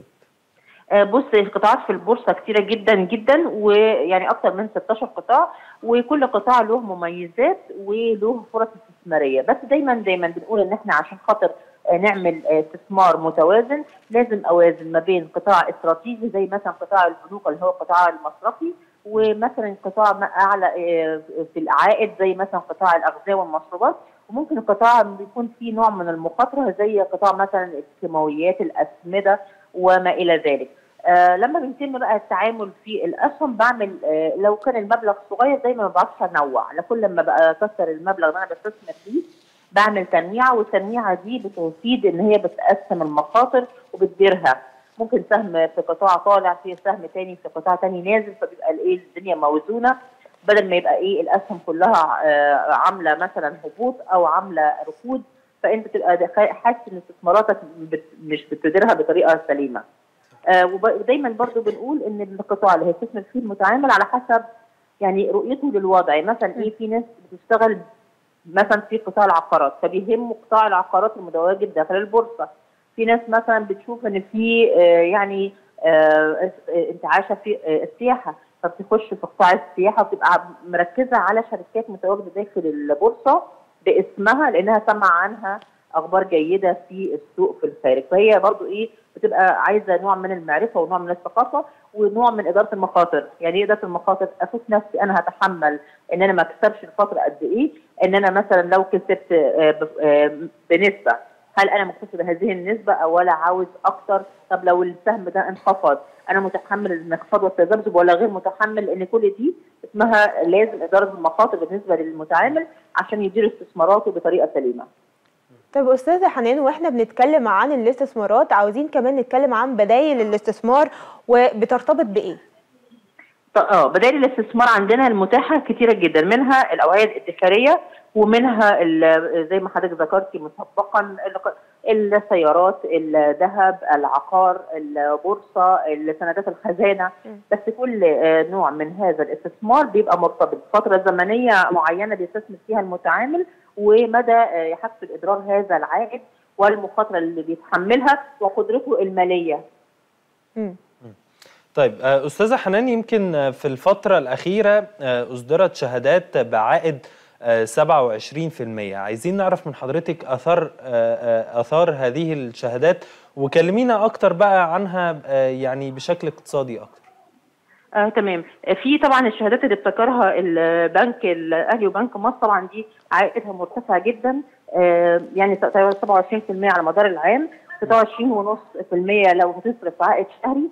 آه، بص القطاعات في البورصه كتيره جدا جدا ويعني اكتر من 16 قطاع وكل قطاع له مميزات وله فرص استثماريه بس دايما دايما بنقول ان احنا عشان خاطر آه، نعمل آه، استثمار متوازن لازم اوازن ما بين قطاع استراتيجي زي مثلا قطاع البنوك اللي هو القطاع المصرفي ومثلا قطاع ما اعلى آه، في العائد زي مثلا قطاع الاغذيه والمشروبات وممكن القطاع بيكون فيه نوع من المخاطره زي قطاع مثلا الكيماويات الاسمده وما الى ذلك. آه لما بيتم بقى التعامل في الاسهم بعمل آه لو كان المبلغ صغير دايما ما بعرفش انوع لكل ما بقى كسر المبلغ اللي انا بستثمر فيه بعمل تنويعه والتنويعه دي بتفيد ان هي بتقسم المخاطر وبتديرها ممكن سهم في قطاع طالع في سهم تاني في قطاع تاني نازل فبيبقى الايه الدنيا موزونه بدل ما يبقى ايه الاسهم كلها آه عامله مثلا هبوط او عامله ركود فانت تبقى دخا- حاسس ان استثماراتك بت- مش بتديرها بطريقه سليمه. آه وب- ودايما برضو بنقول ان القطاع اللي هيستثمر فيه المتعامل على حسب يعني رؤيته للوضع مثلا ايه في ناس بتشتغل مثلا في قطاع العقارات فبيهم قطاع العقارات المتواجد داخل البورصه في ناس مثلا بتشوف ان في آه، يعني آه، آه، انتعاشه في آه، السياحه فبتخش في قطاع السياحه وبتبقى مركزه على شركات متواجده داخل البورصه باسمها لانها سمع عنها اخبار جيده في السوق في الخارج فهي برضو ايه بتبقى عايزه نوع من المعرفه ونوع من الثقافه ونوع من اداره المخاطر يعني ايه اداره المخاطر اشوف نفسي انا هتحمل ان انا ما اكسبش الفتره قد ايه ان انا مثلا لو كسبت آه، ب- آه، بنسبه هل انا مكتسبه هذه النسبه او ولا عاوز اكتر طب لو السهم ده انخفض انا متحمل الانخفاض والتذبذب ولا غير متحمل لان كل دي اسمها لازم اداره المخاطر بالنسبه للمتعامل عشان يدير استثماراته بطريقه سليمه طيب استاذه حنان واحنا بنتكلم عن الاستثمارات عاوزين كمان نتكلم عن بدايل الاستثمار وبترتبط بايه ط- اه بدائل الاستثمار عندنا المتاحه كتيره جدا منها الاوعيه الادخاريه ومنها ال- زي ما حضرتك ذكرتي مسبقا ال- السيارات الذهب العقار البورصه سندات الخزانه بس كل آه، نوع من هذا الاستثمار بيبقى مرتبط بفتره زمنيه معينه بيستثمر فيها المتعامل ومدى آه، يحصل ادراج هذا العائد والمخاطره اللي بيتحملها وقدرته الماليه طيب آه، أستاذة حنان يمكن آه، في الفترة الأخيرة آه، أصدرت شهادات بعائد آه، 27% عايزين نعرف من حضرتك أثار آه، آه، أثار هذه الشهادات وكلمينا أكتر بقى عنها آه، يعني بشكل اقتصادي أكتر آه تمام آه، في طبعا الشهادات اللي ابتكرها البنك الاهلي وبنك مصر طبعا دي عائدها مرتفع جدا آه، يعني 27% على مدار العام 26.5% لو هتصرف عائد شهري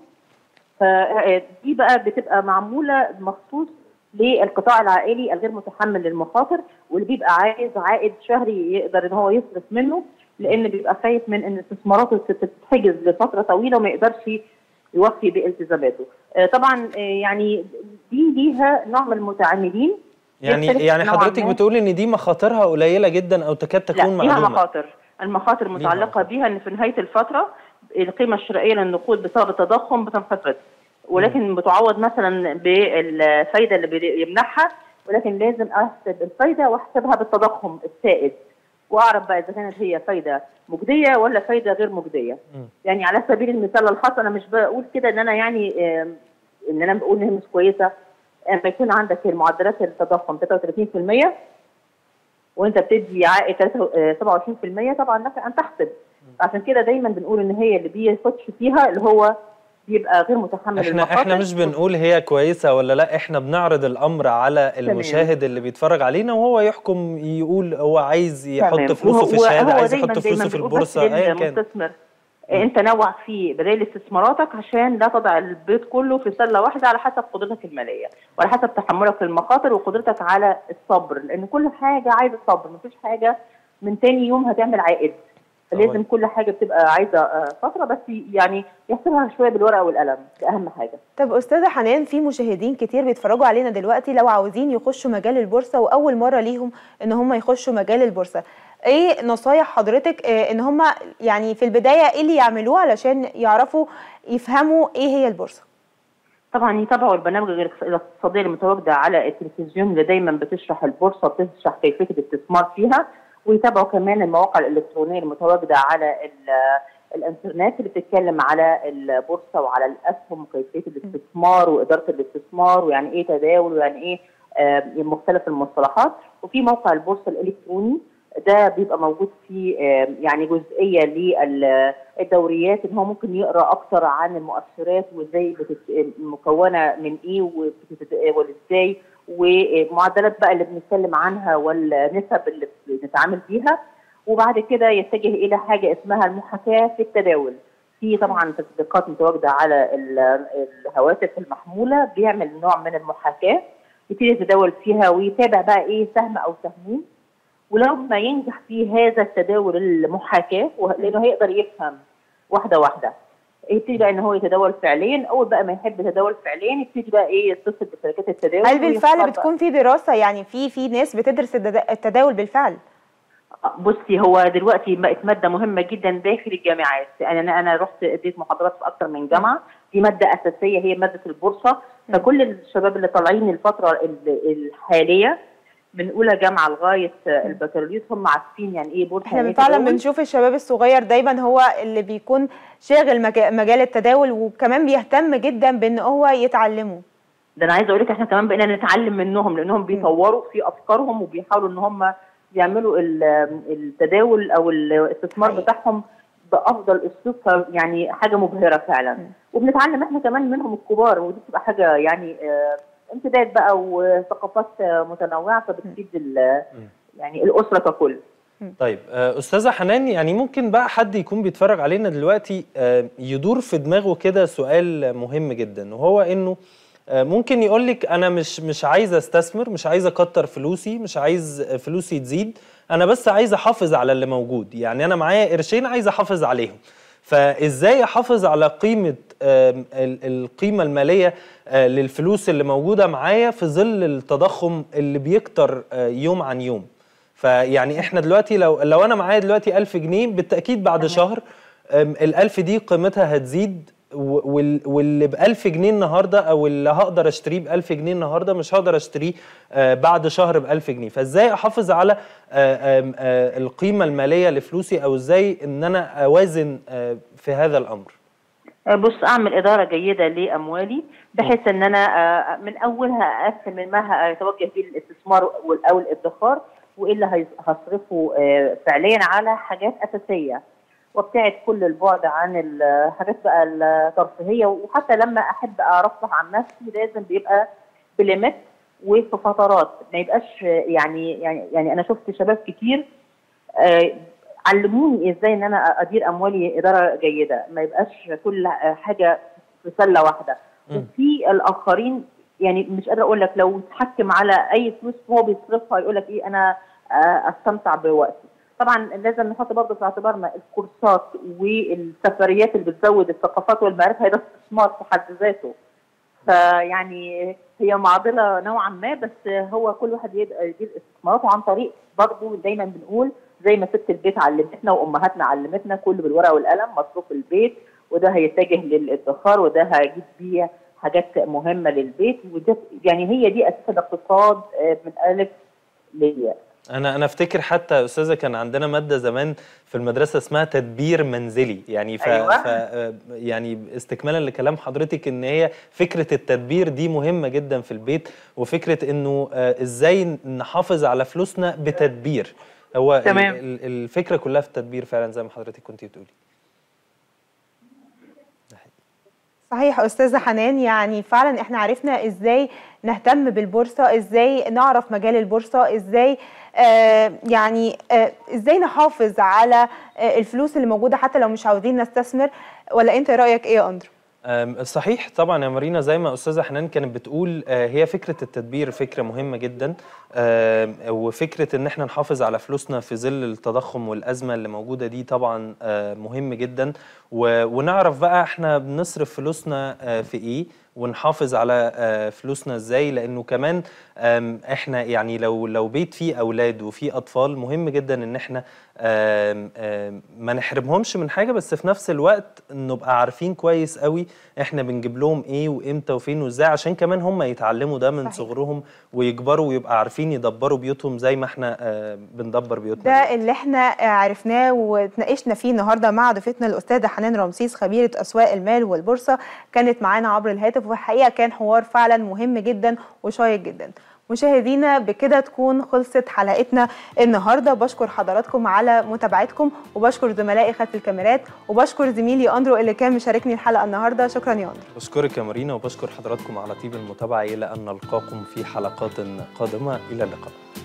فدي بقى بتبقى معموله مخصوص للقطاع العائلي الغير متحمل للمخاطر واللي بيبقى عايز عائد شهري يقدر ان هو يصرف منه لان بيبقى خايف من ان استثماراته تتحجز لفتره طويله وما يقدرش يوفي بالتزاماته. آه، طبعا آه، يعني دي ليها نوع من المتعاملين يعني يختلف يعني نوعاً حضرتك ما. بتقولي ان دي مخاطرها قليله جدا او تكاد لا تكون ليها معدومه مخاطر المخاطر المتعلقه بيها ان في نهايه الفتره القيمه الشرائيه للنقود بسبب التضخم بتنخفض ولكن بتعوض مثلا بالفايده اللي بيمنحها ولكن لازم احسب الفايده واحسبها بالتضخم السائد واعرف بقى اذا كانت هي فايده مجديه ولا فايده غير مجديه يعني على سبيل المثال الخاص انا مش بقول كده ان انا يعني آم، ان انا بقول ان هي مش كويسه اما يكون عندك المعدلات التضخم 33% وانت بتدي عائد 27% طبعا لك ان تحسب عشان كده دايما بنقول ان هي اللي بيخش فيها اللي هو بيبقى غير متحمل احنا المخاطر احنا مش بنقول هي كويسه ولا لا احنا بنعرض الامر على المشاهد اللي بيتفرج علينا وهو يحكم يقول هو عايز يحط تمام. فلوسه في وهو- الشهاده هو عايز دايماً- يحط دايماً فلوسه في بنقول بس البورصه ايا كان للمستثمر انت نوع في بدائل استثماراتك عشان لا تضع البيض كله في سله واحده على حسب قدرتك الماليه وعلى حسب تحملك للمخاطر وقدرتك على الصبر لان كل حاجه عايزه صبر مفيش حاجه من تاني يوم هتعمل عائد فلازم كل حاجه بتبقى عايزه آه، فتره بس يعني يحسبها شويه بالورقه والقلم ده اهم حاجه طب استاذه حنان في مشاهدين كتير بيتفرجوا علينا دلوقتي لو عاوزين يخشوا مجال البورصه واول مره ليهم ان هم يخشوا مجال البورصه ايه نصايح حضرتك آه، ان هم يعني في البدايه ايه اللي يعملوه علشان يعرفوا يفهموا ايه هي البورصه طبعا يتابعوا البرنامج الاقتصاديه المتواجده على التلفزيون اللي دايما بتشرح البورصه بتشرح كيفيه الاستثمار فيها ويتابعوا كمان المواقع الالكترونيه المتواجده على ال- الانترنت اللي بتتكلم على البورصه وعلى الاسهم وكيفيه الاستثمار واداره الاستثمار ويعني ايه تداول ويعني ايه آه، مختلف المصطلحات وفي موقع البورصه الالكتروني ده بيبقى موجود فيه آه، يعني جزئيه للدوريات ان هو ممكن يقرا اكتر عن المؤشرات وازاي بتت- مكونه من ايه وبتت- وازاي ومعدلات بقى اللي بنتكلم عنها والنسب اللي بنتعامل بيها وبعد كده يتجه الى حاجه اسمها المحاكاه في التداول في طبعا تطبيقات متواجده على ال- الهواتف المحموله بيعمل نوع من المحاكاه يبتدي يتداول فيها ويتابع بقى ايه سهم او سهمين ولما ينجح في هذا التداول المحاكاه وه- لانه هيقدر يفهم واحده واحده يبتدي بقى ان هو يتداول فعليا اول بقى ما يحب يتداول فعليا يبتدي بقى ايه يتصل بشركات التداول هل ويختار بالفعل بقى. بتكون في دراسه يعني في في ناس بتدرس التدا- التداول بالفعل بصي هو دلوقتي بقت ماده مهمه جدا داخل الجامعات انا انا رحت اديت محاضرات في اكثر من جامعه دي ماده اساسيه هي ماده البورصه فكل الشباب اللي طالعين الفتره ال- الحاليه من اولى جامعه لغايه البكالوريوس هم عارفين يعني ايه بورصه احنا يعني إيه فعلا تداول. بنشوف الشباب الصغير دايما هو اللي بيكون شاغل مجا- مجال التداول وكمان بيهتم جدا بان هو يتعلمه ده انا عايزه اقول لك احنا كمان بقينا نتعلم منهم لانهم بيطوروا في افكارهم وبيحاولوا ان هم يعملوا ال- التداول او الاستثمار بتاعهم بافضل اسلوب ف- يعني حاجه مبهره فعلا وبنتعلم احنا كمان منهم الكبار ودي بتبقى حاجه يعني آه، امتداد بقى وثقافات آه، متنوعه فبتفيد ال- يعني الاسره ككل طيب آه، استاذه حنان يعني ممكن بقى حد يكون بيتفرج علينا دلوقتي آه، يدور في دماغه كده سؤال مهم جدا وهو انه آه، ممكن يقول لك انا مش مش عايز استثمر مش عايز اكتر فلوسي مش عايز فلوسي تزيد انا بس عايز احافظ على اللي موجود يعني انا معايا قرشين عايز احافظ عليهم فازاي احافظ على قيمه آم، ال- القيمه الماليه آه، للفلوس اللي موجوده معايا في ظل التضخم اللي بيكتر آه، يوم عن يوم فيعني احنا دلوقتي لو لو انا معايا دلوقتي 1000 جنيه بالتاكيد بعد شهر أم، ال1000 دي قيمتها هتزيد و- وال- واللي ب 1000 جنيه النهارده او اللي هقدر اشتريه ب 1000 جنيه النهارده مش هقدر اشتريه آه، بعد شهر ب 1000 جنيه فازاي احافظ على آه، آم، آه، القيمه الماليه لفلوسي او ازاي ان انا اوازن آه، في هذا الامر بص اعمل اداره جيده لاموالي بحيث ان انا آه، من اولها اقسم من ما هيتوجه فيه الاستثمار وال- او الادخار وايه اللي هيص- هصرفه آه، فعليا على حاجات اساسيه وابتعد كل البعد عن الحاجات بقى الترفيهيه وحتى لما احب ارفه عن نفسي لازم بيبقى بليميت وفي فترات ما يبقاش آه، يعني يعني يعني انا شفت شباب كتير آه، علموني ازاي ان انا ادير اموالي اداره جيده ما يبقاش كل حاجه في سله واحده وفي الاخرين يعني مش قادره اقول لك لو اتحكم على اي فلوس هو بيصرفها يقول لك ايه انا آه، استمتع بوقتي طبعا لازم نحط برضه في اعتبارنا الكورسات والسفريات اللي بتزود الثقافات والمعرفه هذا استثمار في حد ذاته فيعني هي معضله نوعا ما بس هو كل واحد يد- يدير استثماراته عن طريق برضه دايما بنقول زي ما ست البيت علمتنا وامهاتنا علمتنا كله بالورقه والقلم مصروف البيت وده هيتجه للادخار وده هيجيب بيه حاجات مهمه للبيت وده يعني هي دي اساس الاقتصاد آه، من الف للياء انا انا افتكر حتى يا استاذه كان عندنا ماده زمان في المدرسه اسمها تدبير منزلي يعني ف... أيوة. ف... يعني استكمالا لكلام حضرتك ان هي فكره التدبير دي مهمه جدا في البيت وفكره انه آه، ازاي نحافظ على فلوسنا بتدبير هو ال- تمام. ال- الفكره كلها في التدبير فعلا زي ما حضرتك كنت بتقولي صحيح استاذه حنان يعني فعلا احنا عرفنا ازاي نهتم بالبورصه ازاي نعرف مجال البورصه ازاي آه يعني آه ازاي نحافظ على آه الفلوس اللي موجوده حتى لو مش عاوزين نستثمر ولا انت رايك ايه يا اندرو أم، صحيح طبعا يا مارينا زي ما استاذه حنان كانت بتقول آه، هي فكره التدبير فكره مهمه جدا آم، وفكره ان احنا نحافظ على فلوسنا في ظل التضخم والازمه اللي موجوده دي طبعا آه، مهم جدا و- ونعرف بقى احنا بنصرف فلوسنا آه، في ايه ونحافظ على آه، فلوسنا ازاي لانه كمان آم، احنا يعني لو لو بيت فيه اولاد وفيه اطفال مهم جدا ان احنا آم، آم، ما نحرمهمش من حاجه بس في نفس الوقت نبقى عارفين كويس قوي احنا بنجيب لهم ايه وامتى وفين وازاي عشان كمان هم يتعلموا ده من صحيح. صغرهم ويكبروا ويبقى عارفين يدبروا بيوتهم زي ما احنا آه، بندبر بيوتنا ده اللي احنا عرفناه واتناقشنا فيه النهارده مع ضيفتنا الاستاذه حنان رمسيس خبيره اسواق المال والبورصه كانت معانا عبر الهاتف والحقيقه كان حوار فعلا مهم جدا وشيق جدا مشاهدينا بكده تكون خلصت حلقتنا النهارده بشكر حضراتكم على متابعتكم وبشكر زملائي خلف الكاميرات وبشكر زميلي اندرو اللي كان مشاركني الحلقه النهارده شكرا يا اندرو بشكرك يا مارينا وبشكر حضراتكم على طيب المتابعه الى ان نلقاكم في حلقات قادمه الى اللقاء